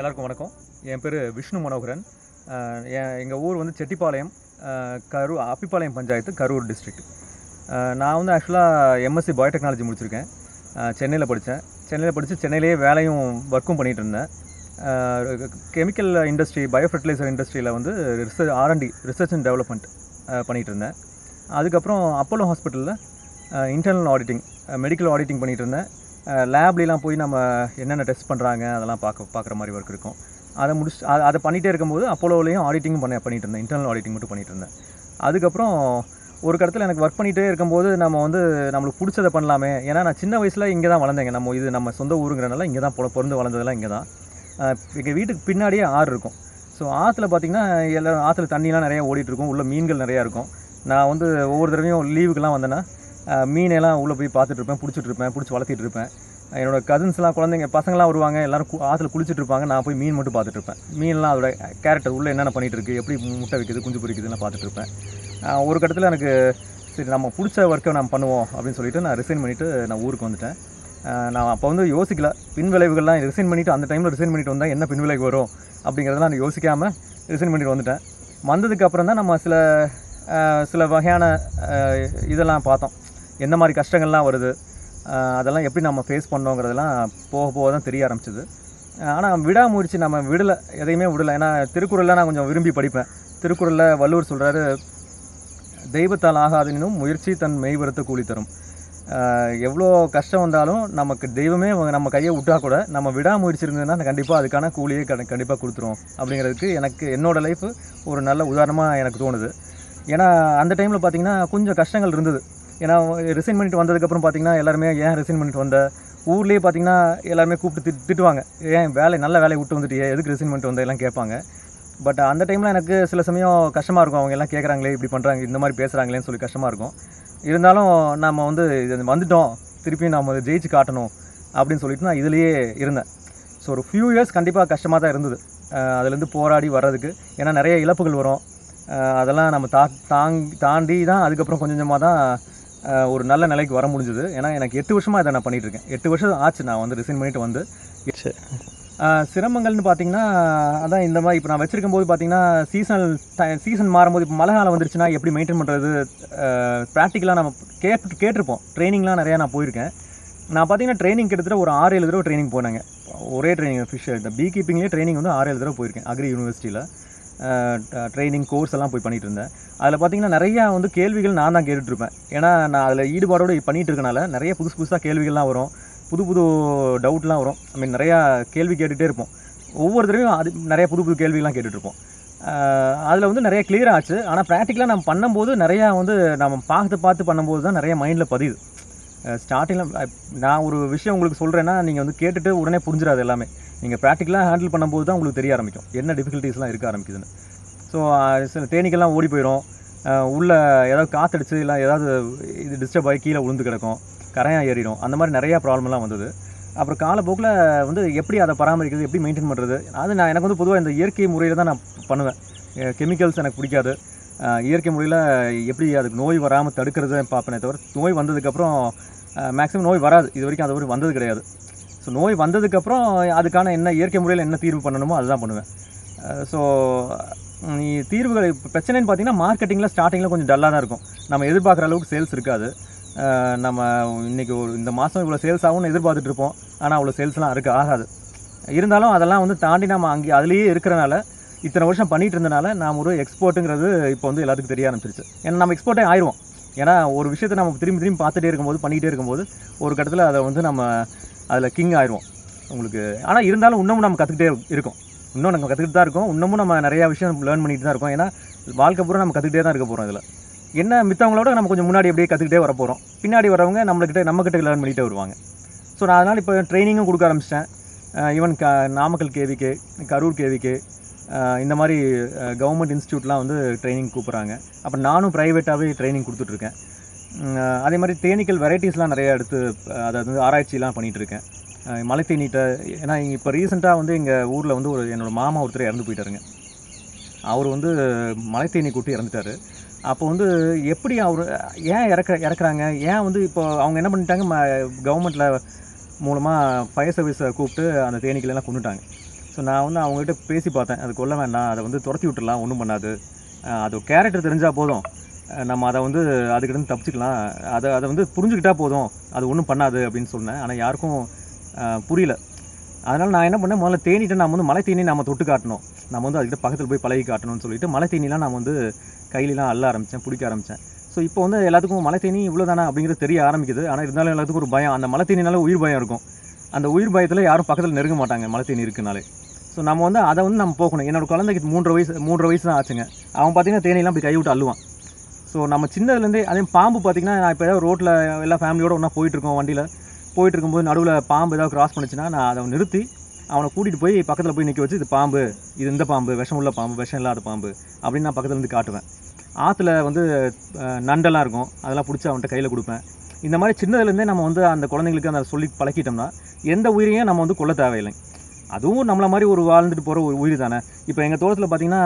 எல்லாருக்கும் வணக்கம் என் பேர் விஷ்ணு மனோகரன் அஹ் என் எங்கள் ஊர் வந்து செட்டிப்பாளையம் அஹ் கரூர் அப்பிப்பாளையம் பஞ்சாயத்து கரூர் டிஸ்ட்ரிக்ட் நான் வந்து ஆக்சுவலாக எம்எஸ்சி பயோடெக்னாலஜி முடிச்சிருக்கேன் சென்னையில் படித்தேன் சென்னையில் படித்து சென்னையிலேயே வேலையும் ஒர்க்கும் பண்ணிகிட்டு இருந்தேன் கெமிக்கல் இண்டஸ்ட்ரி பயோ ஃபெர்டிலைசர் இண்டஸ்ட்ரியில் வந்து research R and D research and development பண்ணிகிட்டு இருந்தேன் அதுக்கப்புறம் அப்போலோ ஹாஸ்பிட்டலில் இன்டர்னல் ஆடிட்டிங் மெடிக்கல் ஆடிட்டிங் பண்ணிகிட்டு இருந்தேன் லேப்லாம் போய் நம்ம என்னென்ன டெஸ்ட் பண்ணுறாங்க அதெல்லாம் பார்க்க பார்க்குற மாதிரி ஒர்க் இருக்கும் அதை முடிச்சு அதை அதை பண்ணிகிட்டே இருக்கும்போது அப்போலோலையும் ஆடிட்டிங்கும் பண்ண பண்ணிகிட்டு இருந்தேன் இன்டர்னல் ஆடிட்டிங் மட்டும் பண்ணிகிட்டு இருந்தேன் அதுக்கப்புறம் ஒரு கடத்தில் எனக்கு ஒர்க் பண்ணிகிட்டே இருக்கும்போது நம்ம வந்து நம்மளுக்கு பிடிச்சதை பண்ணலாமே ஏன்னா நான் சின்ன வயசில் இங்கே தான் வளர்ந்தேங்க நம்ம இது நம்ம சொந்த ஊருங்கிறனால இங்கே தான் பொ- பிறந்து வளர்ந்ததெல்லாம் இங்கே தான் எங்கள் வீட்டுக்கு பின்னாடியே ஆறு இருக்கும் ஸோ ஆற்றுல பார்த்திங்கன்னா எல்லோரும் ஆற்றுல தண்ணிலாம் நிறையா ஓடிட்டு இருக்கும் உள்ள மீன்கள் நிறையா இருக்கும் நான் வந்து ஒவ்வொரு தடவையும் லீவுக்கெல்லாம் வந்தேன்னா அஹ், மீனெல்லாம் உள்ளே போய் பார்த்துட்டு இருப்பேன் பிடிச்சிட்டு இருப்பேன் பிடிச்சி வளர்த்திட்டு இருப்பேன் என்னோட கசின்ஸ்லாம் குழந்தைங்க பசங்களாம் வருவாங்க எல்லாரும் கு- ஆற்றுல குளிச்சுட்டு இருப்பாங்க நான் போய் மீன் மட்டும் பார்த்துட்டு இருப்பேன் மீன்லாம் அதோட கேரக்டர் உள்ளே என்னென்ன பண்ணிட்டு இருக்கு எப்படி முட்டை வைக்குது குஞ்சு பொரிக்குதுன்னு பார்த்துட்டு இருப்பேன் அஹ், ஒரு கட்டத்தில் எனக்கு சரி நம்ம பிடிச்ச ஒர்க்கை நம்ம பண்ணுவோம் அப்படின்னு சொல்லிட்டு நான் ரிசைன் பண்ணிவிட்டு நான் ஊருக்கு வந்துட்டேன் அஹ், நான் அப்போ வந்து யோசிக்கல பின் விளைவுகள்லாம் ரிசைன் பண்ணிவிட்டு அந்த டைமில் ரிசைன் பண்ணிட்டு வந்தால் என்ன பின் விளைவு வரும் அப்படிங்கிறதெல்லாம் நான் யோசிக்காமல் ரிசைன் பண்ணிட்டு வந்துட்டேன் வந்ததுக்கு அப்புறம் தான் நம்ம சில அஹ், சில வகையான அஹ், இதெல்லாம் பார்த்தோம் என்ன மாதிரி கஷ்டங்கள்லாம் வருது அஹ், அதெல்லாம் எப்படி நம்ம ஃபேஸ் பண்ணோங்கிறதெல்லாம் போக போக தான் தெரிய ஆரம்பிச்சது ஆனால் விடாமுயற்சி நம்ம விடலை எதையுமே விடலை ஏன்னா திருக்குறளில் நான் கொஞ்சம் விரும்பி படிப்பேன் திருக்குறளில் வள்ளுவர் சொல்கிறாரு தெய்வத்தால் ஆகாதெனினும் முயற்சி தன் மெய்வரத்தை கூலி தரும் அஹ், எவ்வளோ கஷ்டம் வந்தாலும் நமக்கு தெய்வமே வ- நம்ம கையை விட்டா கூட நம்ம விடாமுயற்சி இருந்ததுன்னா கண்டிப்பாக அதுக்கான கூலியை கண்டிப்பாக கொடுத்துரும் அப்படிங்கிறதுக்கு எனக்கு என்னோடய லைஃப் ஒரு நல்ல உதாரணமாக எனக்கு தோணுது ஏன்னா அந்த டைமில் பார்த்தீங்கன்னா கொஞ்சம் கஷ்டங்கள் இருந்தது ஏன்னா ரிசைன் பண்ணிட்டு வந்ததுக்கப்புறம் பார்த்தீங்கன்னா எல்லாருமே ஏன் ரிசைன் பண்ணிட்டு வந்த ஊர்லேயே பார்த்தீங்கன்னா எல்லாருமே கூப்பிட்டு திட்டு திட்டுவாங்க ஏன் வேலை நல்ல வேலையை விட்டு வந்துட்டு எதுக்கு ரிசைன் பண்ணிட்டு வந்த எல்லாம் கேட்பாங்க பட் அந்த டைமில் எனக்கு சில சமயம் கஷ்டமாக இருக்கும் அவங்க எல்லாம் கேட்குறாங்களே இப்படி பண்ணுறாங்க இந்த மாதிரி பேசுகிறாங்களேன்னு சொல்லி கஷ்டமாக இருக்கும் இருந்தாலும் நம்ம வந்து இது வந்துட்டோம் திருப்பி நம்ம இதை ஜெயிச்சு காட்டணும் அப்படின்னு சொல்லிட்டு நான் இதுலேயே இருந்தேன் ஸோ ஒரு ஃபியூ இயர்ஸ் கண்டிப்பாக கஷ்டமாக தான் இருந்தது அஹ் அதுலேருந்து போராடி வர்றதுக்கு ஏன்னா நிறைய இழப்புகள் வரும் அஹ் அதெல்லாம் நம்ம தா தாங் தாண்டி தான் அதுக்கப்புறம் கொஞ்சம் கொஞ்சமாக தான் அஹ் ஒரு நல்ல நிலைக்கு வர முடிஞ்சுது ஏன்னா எனக்கு எட்டு வருஷமாக இதை நான் பண்ணிட்டு இருக்கேன் எட்டு வருஷம் ஆச்சு நான் வந்து ரிசைன் பண்ணிட்டு வந்து அஹ் சிரமங்கள்னு பார்த்தீங்கன்னா அதான் இந்த மாதிரி இப்போ நான் வச்சிருக்கும் போது பார்த்தீங்கன்னா சீசனல் சீசன் மாறும்போது இப்போ மழை காலம் வந்துருச்சுன்னா எப்படி மெயின்டைன் பண்ணுறது ப்ராக்டிக்கலாக நம்ம கேட்டு கேட்டிருப்போம் ட்ரைனிங்லாம் நிறையா நான் போயிருக்கேன் நான் பார்த்தீங்கன்னா ட்ரைனிங் கிட்டத்தட்ட ஒரு ஆறு ஏழு தடவை ட்ரைனிங் போனேங்க ஒரே ட்ரைனிங் ஃபிஷ் இந்த பீ கீப்பிங்லேயே ட்ரைனிங் வந்து ஆறு ஏழு தடவை போயிருக்கேன் அக்ரி யூனிவர்சிட்டியில் ட்ரைனிங் கோர்ஸ் எல்லாம் போய் பண்ணிட்டு இருந்தேன் அதில் பார்த்தீங்கன்னா நிறையா வந்து கேள்விகள் நான் தான் கேட்டுட்டு இருப்பேன் ஏன்னா நான் அதில் ஈடுபாடோடு பண்ணிட்டு இருக்கனால நிறைய புதுசு புதுசாக கேள்விகள்லாம் வரும் புது புது டவுட்லாம் வரும் ஐ மீன் நிறையா கேள்வி கேட்டுகிட்டே இருப்போம் ஒவ்வொரு தடவையும் அது நிறைய புது புது கேள்விகள்லாம் கேட்டுட்டு இருப்போம் அதில் வந்து நிறைய clear ஆச்சு ஆனால் ப்ராக்டிக்கலாக நம்ம பண்ணும்போது நிறையா வந்து நம்ம பார்த்து பார்த்து பண்ணும்போது தான் நிறைய மைண்டில் பதியுது ஸ்டார்டிங்கில் நான் ஒரு விஷயம் உங்களுக்கு சொல்கிறேன்னா நீங்கள் வந்து கேட்டுட்டு உடனே புரிஞ்சிடாது எல்லாமே நீங்கள் ப்ராக்டிக்கலாக ஹேண்டில் பண்ணும்போது தான் உங்களுக்கு தெரிய ஆரம்பிக்கும் என்ன டிஃபிகல்ட்டிஸ்லாம் இருக்க ஆரம்பிக்குதுன்னு ஸோ சில தேனீக்கெல்லாம் ஓடி போயிடும் உள்ளே ஏதாவது காற்றடிச்சு இல்லை ஏதாவது இது டிஸ்டர்ப் ஆகி கீழே விழுந்து கிடக்கும் கரையான் ஏறிடும் அந்த மாதிரி நிறையா ப்ராப்ளம்லாம் வந்தது அப்புறம் காலப்போக்கில் வந்து எப்படி அதை பராமரிக்கிறது எப்படி மெயின்டைன் பண்ணுறது அது நான் எனக்கு வந்து பொதுவாக இந்த இயற்கை முறையில் தான் நான் பண்ணுவேன் கெமிக்கல்ஸ் எனக்கு பிடிக்காது அஹ் இயற்கை முறையில் எப்படி அதுக்கு நோய் வராமல் தடுக்கிறத பார்ப்பேனே தவிர நோய் வந்ததுக்கப்புறம் மேக்ஸிமம் நோய் வராது இது வரைக்கும் அது வரைக்கும் வந்தது கிடையாது ஸோ நோய் வந்ததுக்கப்புறம் அதுக்கான என்ன இயற்கை முறையில் என்ன தீர்வு பண்ணணுமோ அதுதான் பண்ணுவேன் ஸோ நீ தீர்வுகள் இப்போ பிரச்சனைன்னு பார்த்தீங்கன்னா மார்க்கெட்டிங்கில் ஸ்டார்டிங்கில் கொஞ்சம் டல்லாக தான் இருக்கும் நம்ம எதிர்பார்க்குற அளவுக்கு சேல்ஸ் இருக்காது அஹ் நம்ம இன்றைக்கி ஒரு இந்த மாதம் இவ்வளோ சேல்ஸ் ஆகும்னு எதிர்பார்த்துட்டு இருப்போம் ஆனால் அவ்வளோ சேல்ஸ்லாம் இருக்க ஆகாது இருந்தாலும் அதெல்லாம் வந்து தாண்டி நம்ம அங்கே அதுலேயே இருக்கிறனால இத்தனை வருஷம் பண்ணிட்டு இருந்தனால நாம் ஒரு எக்ஸ்போர்ட்டுங்கிறது இப்போ வந்து எல்லாத்துக்கும் தெரிய ஆரம்பிச்சிருச்சு ஏன்னா நம்ம எக்ஸ்போர்ட்டே ஆயிடுவோம் ஏன்னா ஒரு விஷயத்தை நம்ம திரும்பி திரும்பி பார்த்துட்டே இருக்கும்போது பண்ணிகிட்டே இருக்கும்போது ஒரு கட்டத்தில் அதை வந்து நம்ம அதில் கிங் ஆயிடுவோம் உங்களுக்கு ஆனால் இருந்தாலும் இன்னமும் நம்ம கற்றுக்கிட்டே இருக்கோம் இன்னும் நம்ம கற்றுக்கிட்டு தான் இருக்கோம் இன்னமும் நம்ம நிறையா விஷயம் லேர்ன் பண்ணிட்டு தான் இருக்கோம் ஏன்னா வாழ்க்கை பூரா நம்ம கற்றுக்கிட்டே தான் இருக்க போகிறோம் இதில் என்ன மித்தவங்களோட நம்ம கொஞ்சம் முன்னாடி அப்படியே கற்றுக்கிட்டே வர போகிறோம் பின்னாடி வரவங்க நம்மக்கிட்ட நம்மக்கிட்ட லேர்ன் பண்ணிகிட்டே வருவாங்க ஸோ நான் அதனால் இப்போ ட்ரைனிங்கும் கொடுக்க ஆரம்பிச்சிட்டேன் ஈவன் க நாமக்கல் கேவிக்கு கரூர் கேவிக்கு இந்த மாதிரி கவர்மெண்ட் இன்ஸ்டியூட்லாம் வந்து ட்ரைனிங் கூப்பிட்றாங்க அப்புறம் நானும் ப்ரைவேட்டாகவே ட்ரைனிங் கொடுத்துட்ருக்கேன் அதே மாதிரி தேனீக்கள் வெரைட்டிஸ்லாம் நிறையா எடுத்து அஹ், அதாவது வந்து ஆராய்ச்சிலாம் பண்ணிகிட்டு இருக்கேன் அஹ், மலை தேனீட்டை ஏன்னா இப்போ ரீசெண்டாக வந்து எங்கள் ஊரில் வந்து ஒரு என்னோட மாமா ஒருத்தர் இறந்து போயிட்டாருங்க அவர் வந்து மலை தேனீ கூட்டி இறந்துட்டாரு அப்போ வந்து எப்படி அவர் ஏன் இறக்க இறக்குறாங்க ஏன் வந்து இப்போ அவங்க என்ன பண்ணிட்டாங்க கவர்மெண்ட்டில் மூலமாக ஃபயர் சர்வீஸை கூப்பிட்டு அந்த தேனீக்களை எல்லாம் கொண்டுட்டாங்க ஸோ ஸோ நான் வந்து அவங்ககிட்ட பேசி பார்த்தேன் அது கொல்ல வேண்டாம் அதை வந்து துரத்தி விட்டுறலாம் ஒன்றும் பண்ணாது அஹ் அது கேரக்டர் தெரிஞ்சால் போதும் அஹ் நம்ம அதை வந்து அதுக்கிட்ட தப்பிச்சுக்கலாம் அதை அதை வந்து புரிஞ்சுக்கிட்டா போதும் அது ஒன்றும் பண்ணாது அப்படின்னு சொன்னேன் ஆனால் யாருக்கும் அஹ் புரியல அதனால் நான் என்ன பண்ணேன் முதல்ல தேனிட்ட நம்ம வந்து மலை தேனி நம்ம தொட்டு காட்டணும் நம்ம வந்து அதுக்கிட்ட பக்கத்தில் போய் பழகி காட்டணும்னு சொல்லிட்டு மலை தேனிலாம் நான் வந்து கையிலலாம் அள்ள ஆரம்பித்தேன் பிடிக்க ஆரம்பித்தேன் ஸோ இப்போ வந்து எல்லாத்துக்கும் மலை தேனி இவ்வளோ தானே அப்படிங்கிறது தெரிய ஆரம்பிக்குது ஆனால் இருந்தாலும் எல்லாத்துக்கும் ஒரு பயம் அந்த மலை தேனினால உயிர் பயம் இருக்கும் அந்த உயிர் பயத்தில் யாரும் பக்கத்தில் நெருங்க மாட்டாங்க மலை தேனி இருக்குனாலே ஸோ நம்ம வந்து அதை வந்து நம்ம போகணும் என்னோட குழந்தைக்கு மூன்றரை வயசு மூன்றரை வயசு தான் ஆச்சுங்க அவன் பார்த்தீங்கன்னா தேனிலாம் அப்படி கை விட்டு அள்ளுவான் ஸோ நம்ம சின்னதுலேருந்தே அதே பாம்பு பார்த்தீங்கன்னா நான் இப்போ ஏதாவது ரோட்டில் எல்லா ஃபேமிலியோட ஒன்றா போயிட்டுருக்கோம் வண்டியில் போயிட்டு இருக்கும்போது நடுவில் பாம்பு ஏதாவது கிராஸ் பண்ணுச்சுன்னா நான் அதை நிறுத்தி அவனை கூட்டிகிட்டு போய் பக்கத்தில் போய் நிற்க வச்சு இது பாம்பு இது இந்த பாம்பு விஷம் உள்ள பாம்பு விஷம் இல்லாத பாம்பு அப்படின்னு நான் பக்கத்துல இருந்து காட்டுவேன் ஆற்றுல வந்து அஹ், நண்டெல்லாம் இருக்கும் அதெல்லாம் பிடிச்சி அவன்கிட்ட கையில் கொடுப்பேன் இந்த மாதிரி சின்னதுலேருந்தே நம்ம வந்து அந்த குழந்தைங்களுக்கு அந்த சொல்லி பழக்கிட்டோம்னா எந்த உயிரையும் நம்ம வந்து கொல்ல தேவையில்லை அதுவும் நம்மளை மாதிரி ஒரு வாழ்ந்துட்டு போகிற ஒரு உயிர் தானே இப்போ எங்கள் தோட்டத்தில் பார்த்தீங்கன்னா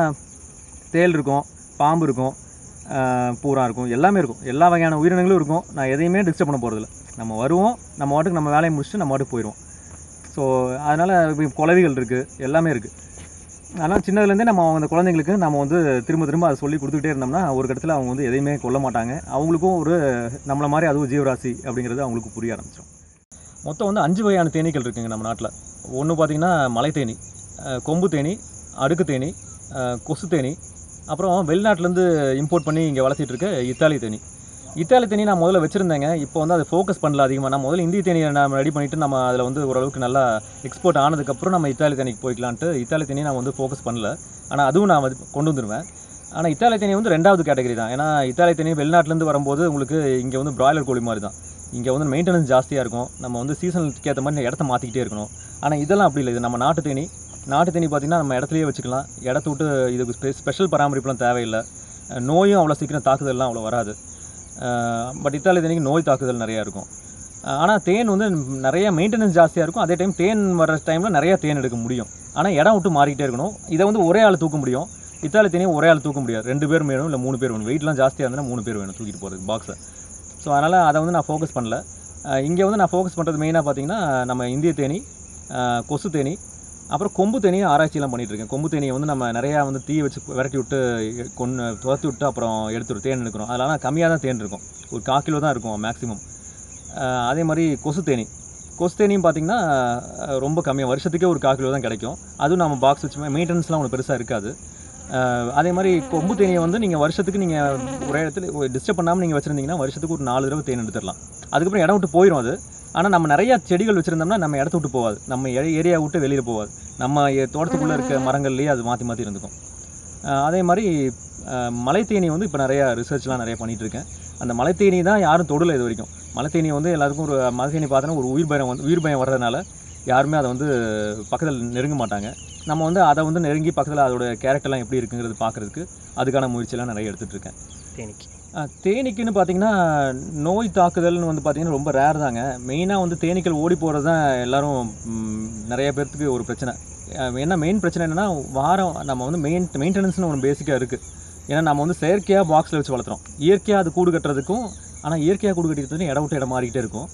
தேள் இருக்கும் பாம்பு இருக்கும் ஆஹ் பூரா இருக்கும் எல்லாமே இருக்கும் எல்லா வகையான உயிரினங்களும் இருக்கும் நான் எதையுமே டிஸ்டர்ப் பண்ண போகிறதில்ல நம்ம வருவோம் நம்ம வாட்டுக்கு நம்ம வேலையை முடிச்சுட்டு நம்ம வாட்டுக்கு போயிடுவோம் ஸோ அதனால் இப்போ குளவிகள் இருக்குது எல்லாமே இருக்குது ஆனால் சின்னதுலேருந்தே நம்ம அந்த குழந்தைங்களுக்கு நம்ம வந்து திரும்ப திரும்ப அதை சொல்லி கொடுத்துக்கிட்டே இருந்தோம்னா ஒரு இடத்துல அவங்க வந்து எதையுமே கொல்ல மாட்டாங்க அவங்களுக்கும் ஒரு நம்மளை மாதிரி அதுவும் ஜீவராசி அப்படிங்கிறது அவங்களுக்கு புரிய ஆரம்பிச்சிடும் மொத்தம் வந்து அஞ்சு வகையான தேனீக்கள் இருக்குங்க நம்ம நாட்டில் ஒன்று பார்த்தீங்கன்னா மலை தேனி அஹ் கொம்பு தேனி அடுக்கு தேனி அஹ் கொசு தேனி அப்புறம் வெளிநாட்டிலேருந்து இம்போர்ட் பண்ணி இங்கே வளர்த்திட்டு இருக்க இத்தாலி தேனி இத்தாலி தேனி நான் முதல்ல வச்சுருந்தேங்க இப்போ வந்து அதை ஃபோக்கஸ் பண்ணல அதிகமாக நான் முதல்ல இந்திய தேனியை நம்ம ரெடி பண்ணிவிட்டு நம்ம அதில் வந்து ஓரளவுக்கு நல்லா எக்ஸ்போர்ட் ஆனதுக்கப்புறம் நம்ம இத்தாலி தேனிக்கு போய்க்கலான்ட்டு இத்தாலி தேனி நான் வந்து ஃபோக்கஸ் பண்ணல ஆனால் அதுவும் நான் வந்து கொண்டு வந்துடுவேன் ஆனால் இத்தாலி தேனி வந்து ரெண்டாவது கேட்டகரி தான் ஏன்னா இத்தாலி தேனி வெளிநாட்டிலேருந்து வரும்போது உங்களுக்கு இங்கே வந்து பிராய்லர் கோழி மாதிரி தான் இங்கே வந்து மெயின்டெனன்ஸ் ஜாஸ்தியாக இருக்கும் நம்ம வந்து சீசனுக்கு ஏற்ற மாதிரி இடத்த மாற்றிக்கிட்டே இருக்கணும் ஆனால் இதெல்லாம் அப்படி இல்லை இது நம்ம நாட்டு தேனி நாட்டு தேனி பார்த்திங்கன்னா நம்ம இடத்துலையே வச்சுக்கலாம் இடத்த விட்டு இதுக்கு ஸ்பெ ஸ்பெஷல் பராமரிப்புலாம் தேவையில்லை அஹ் நோயும் அவ்வளோ சீக்கிரம் தாக்குதல்லாம் அவ்வளோ வராது பட் இத்தாலி தேனிக்கு நோய் தாக்குதல் நிறையா இருக்கும் ஆனால் தேன் வந்து நிறைய மெயின்டெனன்ஸ் ஜாஸ்தியாக இருக்கும் அதே டைம் தேன் வர டைமில் நிறையா தேன் எடுக்க முடியும் ஆனால் இடம் விட்டு மாறிக்கிட்டே இருக்கணும் இதை வந்து ஒரே ஆள் தூக்க முடியும் இத்தாலி தேனியை ஒரே ஆள் தூக்க முடியாது ரெண்டு பேர் வேணும் இல்லை மூணு பேர் வேணும் வெயிட்லாம் ஜாஸ்தியாக இருந்தால் மூணு பேர் வேணும் தூக்கிட்டு போகிறதுக்கு பாக்ஸை ஸோ அதனால் அதை வந்து நான் ஃபோக்கஸ் பண்ணல இங்கே வந்து நான் ஃபோக்கஸ் பண்ணுறது மெயினாக பார்த்தீங்கன்னா நம்ம இந்திய தேனி அஹ் கொசு தேனி அப்புறம் கொம்பு தேனியும் ஆராய்ச்சியெல்லாம் பண்ணிட்டு இருக்கேன் கொம்பு தேனியை வந்து நம்ம நிறையா வந்து தீ வச்சு விரட்டி விட்டு கொன்று துரத்தி விட்டு அப்புறம் எடுத்துட்டு தேன் எடுக்கிறோம் அதெல்லாம் கம்மியாக தான் தேன் இருக்கும் ஒரு கால் கிலோ தான் இருக்கும் மேக்ஸிமம் அதே மாதிரி கொசு தேனி கொசு தேனியும் பார்த்தீங்கன்னா அஹ், ரொம்ப கம்மியாக வருஷத்துக்கே ஒரு கால் கிலோ தான் கிடைக்கும் அதுவும் நம்ம பாக்ஸ் வச்சு மெயின்டெனன்ஸ்லாம் ஒன்றும் பெருசாக இருக்காது அஹ், அதே மாதிரி கொம்பு தேனியை வந்து நீங்கள் வருஷத்துக்கு நீங்கள் ஒரே இடத்துல டிஸ்டர்ப் பண்ணாமல் நீங்கள் வச்சுருந்தீங்கன்னா வருஷத்துக்கு ஒரு நாலு தடவை தேன் எடுத்துடலாம் அதுக்கப்புறம் இடம் விட்டு போயிடும் அது ஆனால் நம்ம நிறையா செடிகள் வச்சுருந்தோம்னா நம்ம இடத்த விட்டு போகாது நம்ம ஏரியா விட்டு வெளியில் போகாது நம்ம எ- தோட்டத்துக்குள்ளே இருக்க மரங்கள்லேயே அது மாற்றி மாற்றி இருந்துக்கும் அஹ் அதே மாதிரி அஹ் மலைத்தேனி வந்து இப்போ நிறையா ரிசர்ச்லாம் நிறைய பண்ணிட்டு இருக்கேன் அந்த மலைத்தேனி தான் யாரும் தொடலை இது வரைக்கும் மலைத்தேனி வந்து எல்லாருக்கும் ஒரு மலைத்தேனி பார்த்தோன்னா ஒரு உயிர் பயம் வந்து உயிர் பயம் வர்றதுனால யாருமே அதை வந்து பக்கத்தில் நெருங்க மாட்டாங்க நம்ம வந்து அதை வந்து நெருங்கி பக்கத்தில் அதோட கேரக்டர்லாம் எப்படி இருக்குங்கிறது பார்க்குறதுக்கு அதுக்கான முயற்சியெல்லாம் நிறைய எடுத்துகிட்டு இருக்கேன் தேனிக்கு அஹ் தேனீக்குன்னு பார்த்தீங்கன்னா நோய் தாக்குதல்னு வந்து பார்த்தீங்கன்னா ரொம்ப ரேர் தாங்க மெயினாக வந்து தேனீக்கள் ஓடி போகிறது தான் எல்லாரும் ம், நிறைய பேர்த்துக்கு ஒரு பிரச்சனை அஹ் என்ன மெயின் பிரச்சனை என்னென்னா வாரம் நம்ம வந்து மெயின் மெயின்டெனன்ஸ்னு ஒன்று பேசிக்காக இருக்குது ஏன்னா நம்ம வந்து செயற்கையாக பாக்ஸில் வச்சு வளர்த்துறோம் இயற்கையாக அது கூடு கட்டுறதுக்கும் ஆனால் இயற்கையாக கூடு கட்டிக்கிறதுக்கும் இடம் விட்டு இடம் மாறிக்கிட்டே இருக்கும்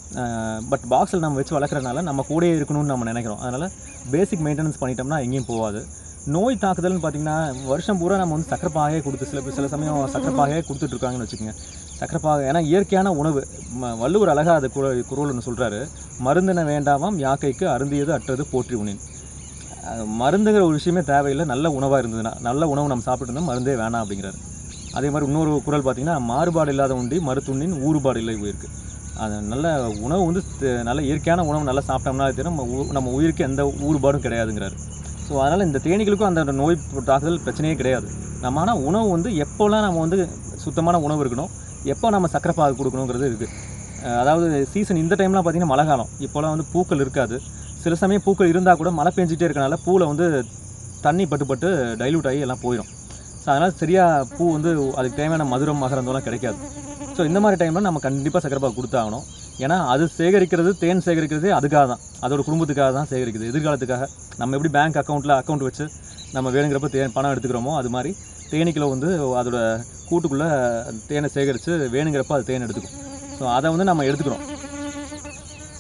பட் பாக்ஸில் நம்ம வச்சு வளர்க்குறதுனால நம்ம கூடயே இருக்கணும்னு நம்ம நினைக்கிறோம் அதனால் பேசிக் மெயின்டெனன்ஸ் பண்ணிட்டோம்னா எங்கேயும் போகாது நோய் தாக்குதல்னு பார்த்தீங்கன்னா வருஷம் பூரா நம்ம வந்து சக்கரைப்பாகையே கொடுத்து சில சில சமயம் சக்கரைப்பாகையே கொடுத்துட்ருக்காங்கன்னு வச்சுக்கோங்க சக்கரைப்பாகை ஏன்னா இயற்கையான உணவு ம- வள்ளுவர் அழகாக அது குர குரல் ஒன்று சொல்கிறாரு மருந்தின வேண்டாமாம் யாக்கைக்கு அருந்தியது அற்றது போற்றி உணின் அஹ் மருந்துங்கிற ஒரு விஷயமே தேவையில்லை நல்ல உணவாக இருந்ததுன்னா நல்ல உணவு நம்ம சாப்பிட்டு இருந்தோம் மருந்தே வேணாம் அப்படிங்கிறாரு அதே மாதிரி இன்னொரு குரல் பார்த்தீங்கன்னா மாறுபாடு இல்லாத உண்டி மருத்துண்ணின் ஊறுபாடு இல்லை உயிருக்கு அது நல்ல உணவு வந்து த- நல்ல இயற்கையான உணவு நல்லா சாப்பிட்டோம்னா அது நம்ம உ- நம்ம உயிருக்கு எந்த ஊறுபாடும் கிடையாதுங்கிறாரு ஸோ அதனால் இந்த தேனீகளுக்கும் அந்த நோய் தாக்குதல் பிரச்சனையே கிடையாது நம்ம ஆனால் உணவு வந்து எப்போல்லாம் நம்ம வந்து சுத்தமான உணவு இருக்கணும் எப்போ நம்ம சக்கரை பாகு கொடுக்கணுங்கிறது இருக்குது அதாவது சீசன் இந்த டைம்லாம் பார்த்தீங்கன்னா மழை காலம் இப்போலாம் வந்து பூக்கள் இருக்காது சில சமயம் பூக்கள் இருந்தால் கூட மழை பெஞ்சிட்டே இருக்கனால பூவில் வந்து தண்ணி பட்டு பட்டு டைல்யூட் ஆகி எல்லாம் போயிடும் ஸோ அதனால் சரியாக பூ வந்து அதுக்கு தேவையான மதுரம் மகரந்தம்லாம் கிடைக்காது ஸோ இந்த மாதிரி டைமில் நம்ம கண்டிப்பாக சக்கரை பாகு கொடுத்தாகணும் ஏன்னா அது சேகரிக்கிறது தேன் சேகரிக்கிறது அதுக்காக தான் அதோட குடும்பத்துக்காக தான் சேகரிக்குது எதிர்காலத்துக்காக நம்ம எப்படி பேங்க் அக்கௌண்ட்டில் அக்கௌண்ட் வச்சு நம்ம வேணுங்கிறப்ப தேன் பணம் எடுத்துக்கிறோமோ அது மாதிரி தேனீக்களை வந்து அதோட கூட்டுக்குள்ளே தேனை சேகரித்து வேணுங்கிறப்ப அது தேன் எடுத்துக்கும் ஸோ அதை வந்து நம்ம எடுத்துக்கிறோம்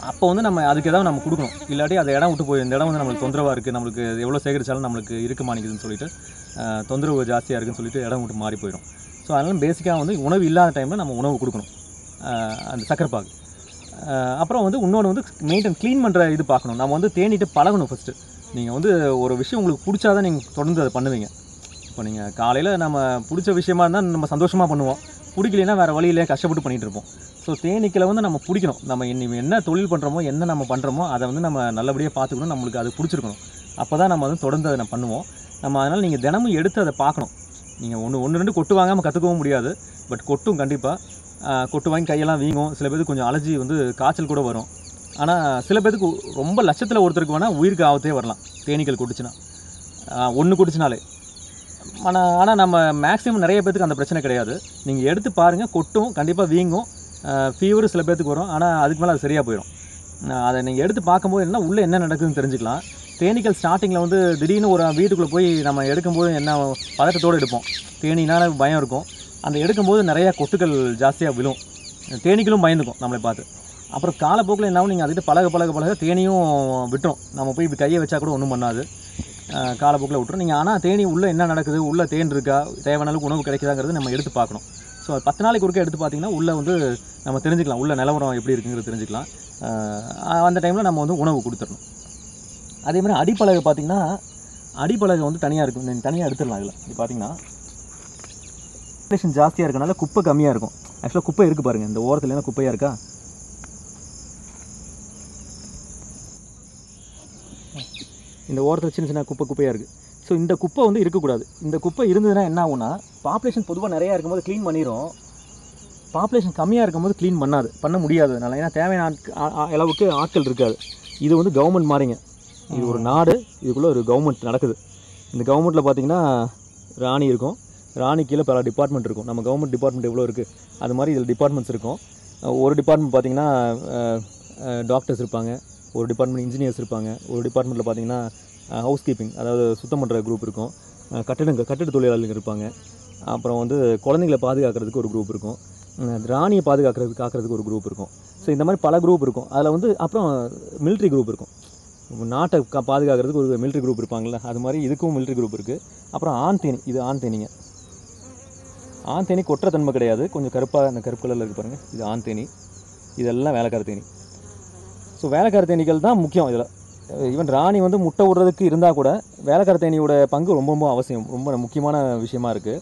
அப்போ வந்து நம்ம அதுக்கு ஏதாவது நம்ம கொடுக்கணும் இல்லாட்டி அந்த இடம் விட்டு போய் இந்த இடம் வந்து நம்மளுக்கு தொந்தரவாக இருக்குது நம்மளுக்கு எவ்வளோ சேகரிச்சாலும் நம்மளுக்கு இருக்க மாட்டேங்குதுன்னு சொல்லிட்டு அஹ், தொந்தரவு ஜாஸ்தியாக இருக்குன்னு சொல்லிட்டு இடம் விட்டு மாறி போயிடும் ஸோ அதனால பேசிக்காக வந்து உணவு இல்லாத டைமில் நம்ம உணவு கொடுக்கணும் அஹ், அந்த சக்கரைப்பாகு அஹ், அப்புறம் வந்து இன்னொன்று வந்து மெயின்டைன் க்ளீன் பண்ணுற இது பார்க்கணும் நம்ம வந்து தேனிட்டு பழகணும் ஃபஸ்ட்டு நீங்கள் வந்து ஒரு விஷயம் உங்களுக்கு பிடிச்சாதான் நீங்கள் தொடர்ந்து அதை பண்ணுவீங்க இப்போ நீங்கள் காலையில் நம்ம பிடிச்ச விஷயமா இருந்தால் நம்ம சந்தோஷமாக பண்ணுவோம் பிடிக்கலைன்னா வேறு வழியிலே கஷ்டப்பட்டு பண்ணிகிட்டு இருப்போம் ஸோ தேனீக்களை வந்து நம்ம பிடிக்கணும் நம்ம இன்னி என்ன தொழில் பண்ணுறோமோ என்ன நம்ம பண்ணுறோமோ அதை வந்து நம்ம நல்லபடியாக பார்த்துக்கணும் நம்மளுக்கு அது பிடிச்சிருக்கணும் அப்போ தான் நம்ம வந்து தொடர்ந்து அதை நம்ம பண்ணுவோம் நம்ம அதனால் நீங்கள் தினமும் எடுத்து அதை பார்க்கணும் நீங்கள் ஒன்று ஒன்று ரெண்டு கொட்டு வாங்காமல் கற்றுக்கவும் முடியாது பட் கொட்டும் கண்டிப்பாக கொட்டு வாங்கி கையெல்லாம் வீங்கும் சில பேருக்கு கொஞ்சம் அலர்ஜி வந்து காய்ச்சல் கூட வரும் ஆனால் சில பேருக்கு ரொம்ப லட்சத்தில் ஒருத்தருக்கு வேணால் உயிருக்கு ஆபத்தே வரலாம் தேனீக்கள் கொட்டுச்சுன்னா ஒன்று கொட்டுச்சுனாலே ஆனால் ஆனால் நம்ம மேக்ஸிமம் நிறைய பேத்துக்கு அந்த பிரச்சனை கிடையாது நீங்கள் எடுத்து பாருங்கள் கொட்டும் கண்டிப்பாக வீங்கும் ஃபீவர் சில பேத்துக்கு வரும் ஆனால் அதுக்கு மேலே அது சரியாக போயிடும் அஹ் அதை நீங்கள் எடுத்து பார்க்கும்போது என்ன உள்ளே என்ன நடக்குதுன்னு தெரிஞ்சுக்கலாம் தேனீக்கள் ஸ்டார்டிங்கில் வந்து திடீர்னு ஒரு வீட்டுக்குள்ளே போய் நம்ம எடுக்கும்போது என்ன பதட்டத்தோடு எடுப்போம் தேனீனால பயம் இருக்கும் அந்த எடுக்கும்போது நிறைய கொட்டுக்கள் ஜாஸ்தியாக விழும் தேனீக்களும் பயந்துக்கும் நம்மளை பார்த்து அப்புறம் காலப்போக்கில் என்ன ஆகும் நீங்கள் அதுக்கிட்ட பழக பழக பழக தேனியும் விட்டுரும் நம்ம போய் இப்படி கையை வச்சா கூட ஒன்றும் பண்ணாது காலப்போக்கில் விட்டுரும் நீங்கள் ஆனால் தேனி உள்ளே என்ன நடக்குது உள்ளே தேன் இருக்கா தேவையான அளவுக்கு உணவு கிடைக்குதாங்கிறது நம்ம எடுத்து பார்க்கணும் ஸோ பத்து நாளைக்கு ஒருக்க எடுத்து பார்த்தீங்கன்னா உள்ளே வந்து நம்ம தெரிஞ்சுக்கலாம் உள்ள நிலவரம் எப்படி இருக்குங்கிறது தெரிஞ்சுக்கலாம் அஹ் அந்த டைமில் நம்ம வந்து உணவு கொடுத்துடணும் அதே மாதிரி அடிப்பலகை பார்த்தீங்கன்னா அடிப்பலகை வந்து தனியாக இருக்கும் நீங்கள் தனியாக எடுத்துடலாம் இதில் இது பார்த்தீங்கன்னா பாப்புலேஷன் ஜாஸ்தியாக இருக்கனால குப்பை கம்மியாக இருக்கும் ஆக்சுவலாக குப்பை இருக்குது பாருங்கள் இந்த ஓரத்துல எல்லாம் குப்பையாக இருக்கா இந்த ஓரத்தில் சின்ன சின்ன குப்பை குப்பையாக இருக்குது ஸோ இந்த குப்பை வந்து இருக்கக்கூடாது இந்த குப்பை இருந்ததுன்னா என்ன ஆகும்னா பாப்புலேஷன் பொதுவாக நிறையா இருக்கும்போது க்ளீன் பண்ணிடும் பாப்புலேஷன் கம்மியாக இருக்கும்போது க்ளீன் பண்ணாது பண்ண முடியாது அதனால ஏன்னா தேவையான ஆட்க- ஆ- ஆ- அளவுக்கு ஆட்கள் இருக்காது இது வந்து கவர்மெண்ட் மாறிங்க இது ஒரு நாடு இதுக்குள்ளே ஒரு கவர்மெண்ட் நடக்குது இந்த கவர்மெண்ட்டில் பார்த்தீங்கன்னா ராணி இருக்கும் ராணி கீழே பல டிபார்ட்மெண்ட் இருக்கும் நம்ம கவர்மெண்ட் டிபார்ட்மெண்ட் எவ்வளோ இருக்குது அது மாதிரி இதில் டிபார்ட்மெண்ட்ஸ் இருக்கும் அஹ் ஒரு டிபார்ட்மெண்ட் பார்த்தீங்கன்னா டாக்டர்ஸ் இருப்பாங்க ஒரு டிபார்ட்மெண்ட் இன்ஜினியர்ஸ் இருப்பாங்க ஒரு டிபார்ட்மெண்ட்டில் பார்த்தீங்கன்னா ஹவுஸ் கீப்பிங் அதாவது சுத்தம் பண்ணுற குரூப் இருக்கும் அஹ் கட்டிடங்க கட்டிட தொழிலாளர்கள் இருப்பாங்க அப்புறம் வந்து குழந்தைங்களை பாதுகாக்கிறதுக்கு ஒரு குரூப் இருக்கும் அஹ் ராணியை பாதுகாக்கிறதுக்கு காக்கிறதுக்கு ஒரு குரூப் இருக்கும் ஸோ இந்த மாதிரி பல குரூப் இருக்கும் அதில் வந்து அப்புறம் military குரூப் இருக்கும் நாட்டை கா- பாதுகாக்கிறதுக்கு ஒரு military குரூப் இருப்பாங்கள்ல அது மாதிரி இதுக்கும் military குரூப் இருக்குது அப்புறம் ஆண் தேனி இது ஆண் தேனிங்க ஆண் தேனி கொற்ற தன்மை கிடையாது கொஞ்சம் கருப்பாக அந்த கருப்பு கலரில் இருக்கு பாருங்கள் இது ஆண் தேனி இதெல்லாம் வேலைக்கார தேனி ஸோ வேலைக்கார தேனீக்கள் தான் முக்கியம் இதில் ஈவன் ராணி வந்து முட்டை விடுறதுக்கு இருந்தால் கூட வேலைக்கார தேனியோட பங்கு ரொம்ப ரொம்ப அவசியம் ரொம்ப முக்கியமான விஷயமா இருக்குது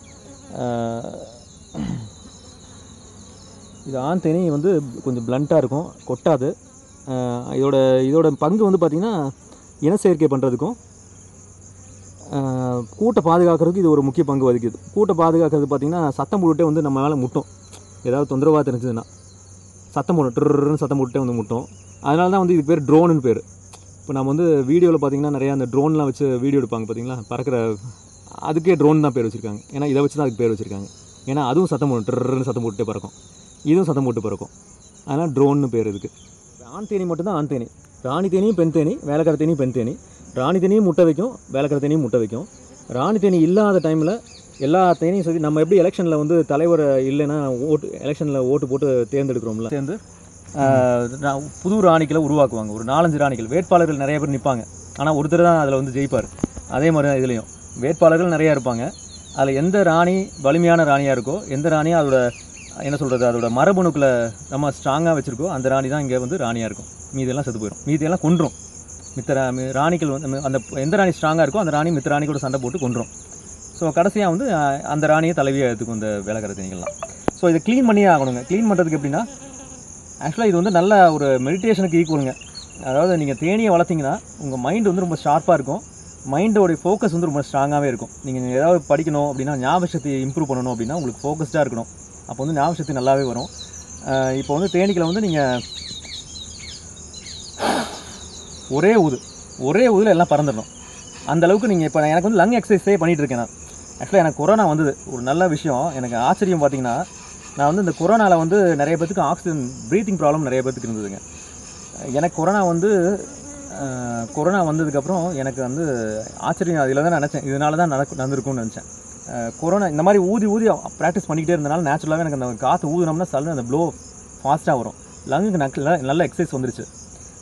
இது ஆண் தேனி வந்து கொஞ்சம் பிளண்ட்டாக இருக்கும் கொட்டாது அஹ் இதோட இதோட பங்கு வந்து பார்த்திங்கன்னா இன சேர்க்கை பண்ணுறதுக்கும் கூட்டை பாதுகாக்கிறதுக்கு இது ஒரு முக்கிய பங்கு வகிக்குது கூட்டை பாதுகாக்கிறது பார்த்திங்கன்னா சத்தம் போட்டுட்டே வந்து நம்ம மேலே முட்டும் ஏதாவது தொந்தரவாக தெரிஞ்சதுன்னா சத்தம் போடும் ட்ருன்னு சத்தம் போட்டுட்டே வந்து முட்டும் அதனால தான் வந்து இதுக்கு பேர் ட்ரோனுன்னு பேர் இப்போ நம்ம வந்து வீடியோவில் பார்த்தீங்கன்னா நிறையா அந்த ட்ரோன்லாம் வச்சு வீடியோ எடுப்பாங்க பார்த்தீங்களா பறக்கிற அதுக்கே ட்ரோன் தான் பேர் வச்சுருக்காங்க ஏன்னா இதை வச்சு தான் அதுக்கு பேர் வச்சுருக்காங்க ஏன்னா அதுவும் சத்தம் போடும் ட்ருன்னு சத்தம் போட்டுட்டே பறக்கும் இதுவும் சத்தம் போட்டு பறக்கும் அதனால் ட்ரோன்னு பேர் இதுக்கு ஆண் தேனி மட்டும்தான் ஆண் தேனி ராணி தேனியும் பெண் தேனி வேலைக்கார தேனியும் பெண் தேனி ராணி தேனியும் முட்டை வைக்கும் வேலைக்கார தேனியும் முட்டை வைக்கும் ராணி தேனி இல்லாத டைமில் எல்லா தேனியும் சரி நம்ம எப்படி எலெக்ஷனில் வந்து தலைவர் இல்லைன்னா ஓட்டு எலெக்ஷனில் ஓட்டு போட்டு தேர்ந்தெடுக்கிறோம்ல சேர்ந்து நான் புது ராணிகளை உருவாக்குவாங்க ஒரு நாலஞ்சு ராணிகள் வேட்பாளர்கள் நிறைய பேர் நிற்பாங்க ஆனால் ஒருத்தர் தான் அதில் வந்து ஜெயிப்பார் அதே மாதிரி தான் இதுலேயும் வேட்பாளர்கள் நிறையா இருப்பாங்க அதில் எந்த ராணி வலிமையான ராணியாக இருக்கோ எந்த ராணி அதோட என்ன சொல்கிறது அதோட மரபணுக்களை நம்ம ஸ்ட்ராங்காக வச்சுருக்கோ அந்த ராணி தான் இங்கே வந்து ராணியாக இருக்கும் மீதியெல்லாம் செத்து போயிடும் மீதியெல்லாம் கொன்றும் மித்த ரா- மி- ராணிகள் வந்து அந்த எந்த ராணி ஸ்ட்ராங்காக இருக்கோ அந்த ராணி மித்த ராணி கூட சண்டை போட்டு கொன்றும் ஸோ கடைசியாக வந்து அஹ், அந்த ராணியை தலைவியாக எடுத்துக்கும் இந்த வேலைக்கார தேனிகள்லாம் ஸோ இதை க்ளீன் பண்ணியே ஆகணுங்க க்ளீன் பண்ணுறதுக்கு எப்படின்னா ஆக்சுவலாக இது வந்து நல்ல ஒரு மெடிடேஷனுக்கு ஈக்குவலுங்க அதாவது நீங்கள் தேனியை வளர்த்தீங்கன்னா உங்கள் மைண்ட் வந்து ரொம்ப ஷார்ப்பாக இருக்கும் மைண்டோடைய ஃபோக்கஸ் வந்து ரொம்ப ஸ்ட்ராங்காகவே இருக்கும் நீங்கள் ஏதாவது படிக்கணும் அப்படின்னா ஞாபக சக்தி இம்ப்ரூவ் பண்ணணும் அப்படின்னா உங்களுக்கு ஃபோக்கஸ்டாக இருக்கணும் அப்போ வந்து ஞாபக சக்தி நல்லாவே வரும் அஹ் இப்போ வந்து தேனீக்களை வந்து நீங்கள் ஒரே ஊது ஒரே ஊதில் எல்லாம் பறந்துடணும் அந்த அளவுக்கு நீங்கள் இப்போ எனக்கு வந்து லங் எக்ஸசைஸே பண்ணிகிட்டு இருக்கேன் நான் ஆக்சுவலாக எனக்கு கொரோனா வந்தது ஒரு நல்ல விஷயம் எனக்கு ஆச்சரியம் பார்த்தீங்கன்னா நான் வந்து இந்த கொரோனாவில் வந்து நிறைய பேத்துக்கு ஆக்சிஜன் ப்ரீத்திங் ப்ராப்ளம் நிறைய பேத்துக்கு இருந்ததுங்க எனக்கு கொரோனா வந்து அஹ், கொரோனா வந்ததுக்கப்புறம் எனக்கு வந்து ஆச்சரியம் அதில் தான் நினச்சேன் இதனால தான் நடக்கு நடந்திருக்கும்னு நினச்சேன் அஹ், கொரோனா இந்த மாதிரி ஊதி ஊதி ப்ராக்டிஸ் பண்ணிக்கிட்டே இருந்தனால நேச்சுரலாகவே எனக்கு அந்த காற்று ஊதுனோம்னா சல்லுன்னு அந்த ப்ளோ ஃபாஸ்ட்டாக வரும் லங்குக்கு நக்கு நல்ல எக்ஸசைஸ் வந்துருச்சு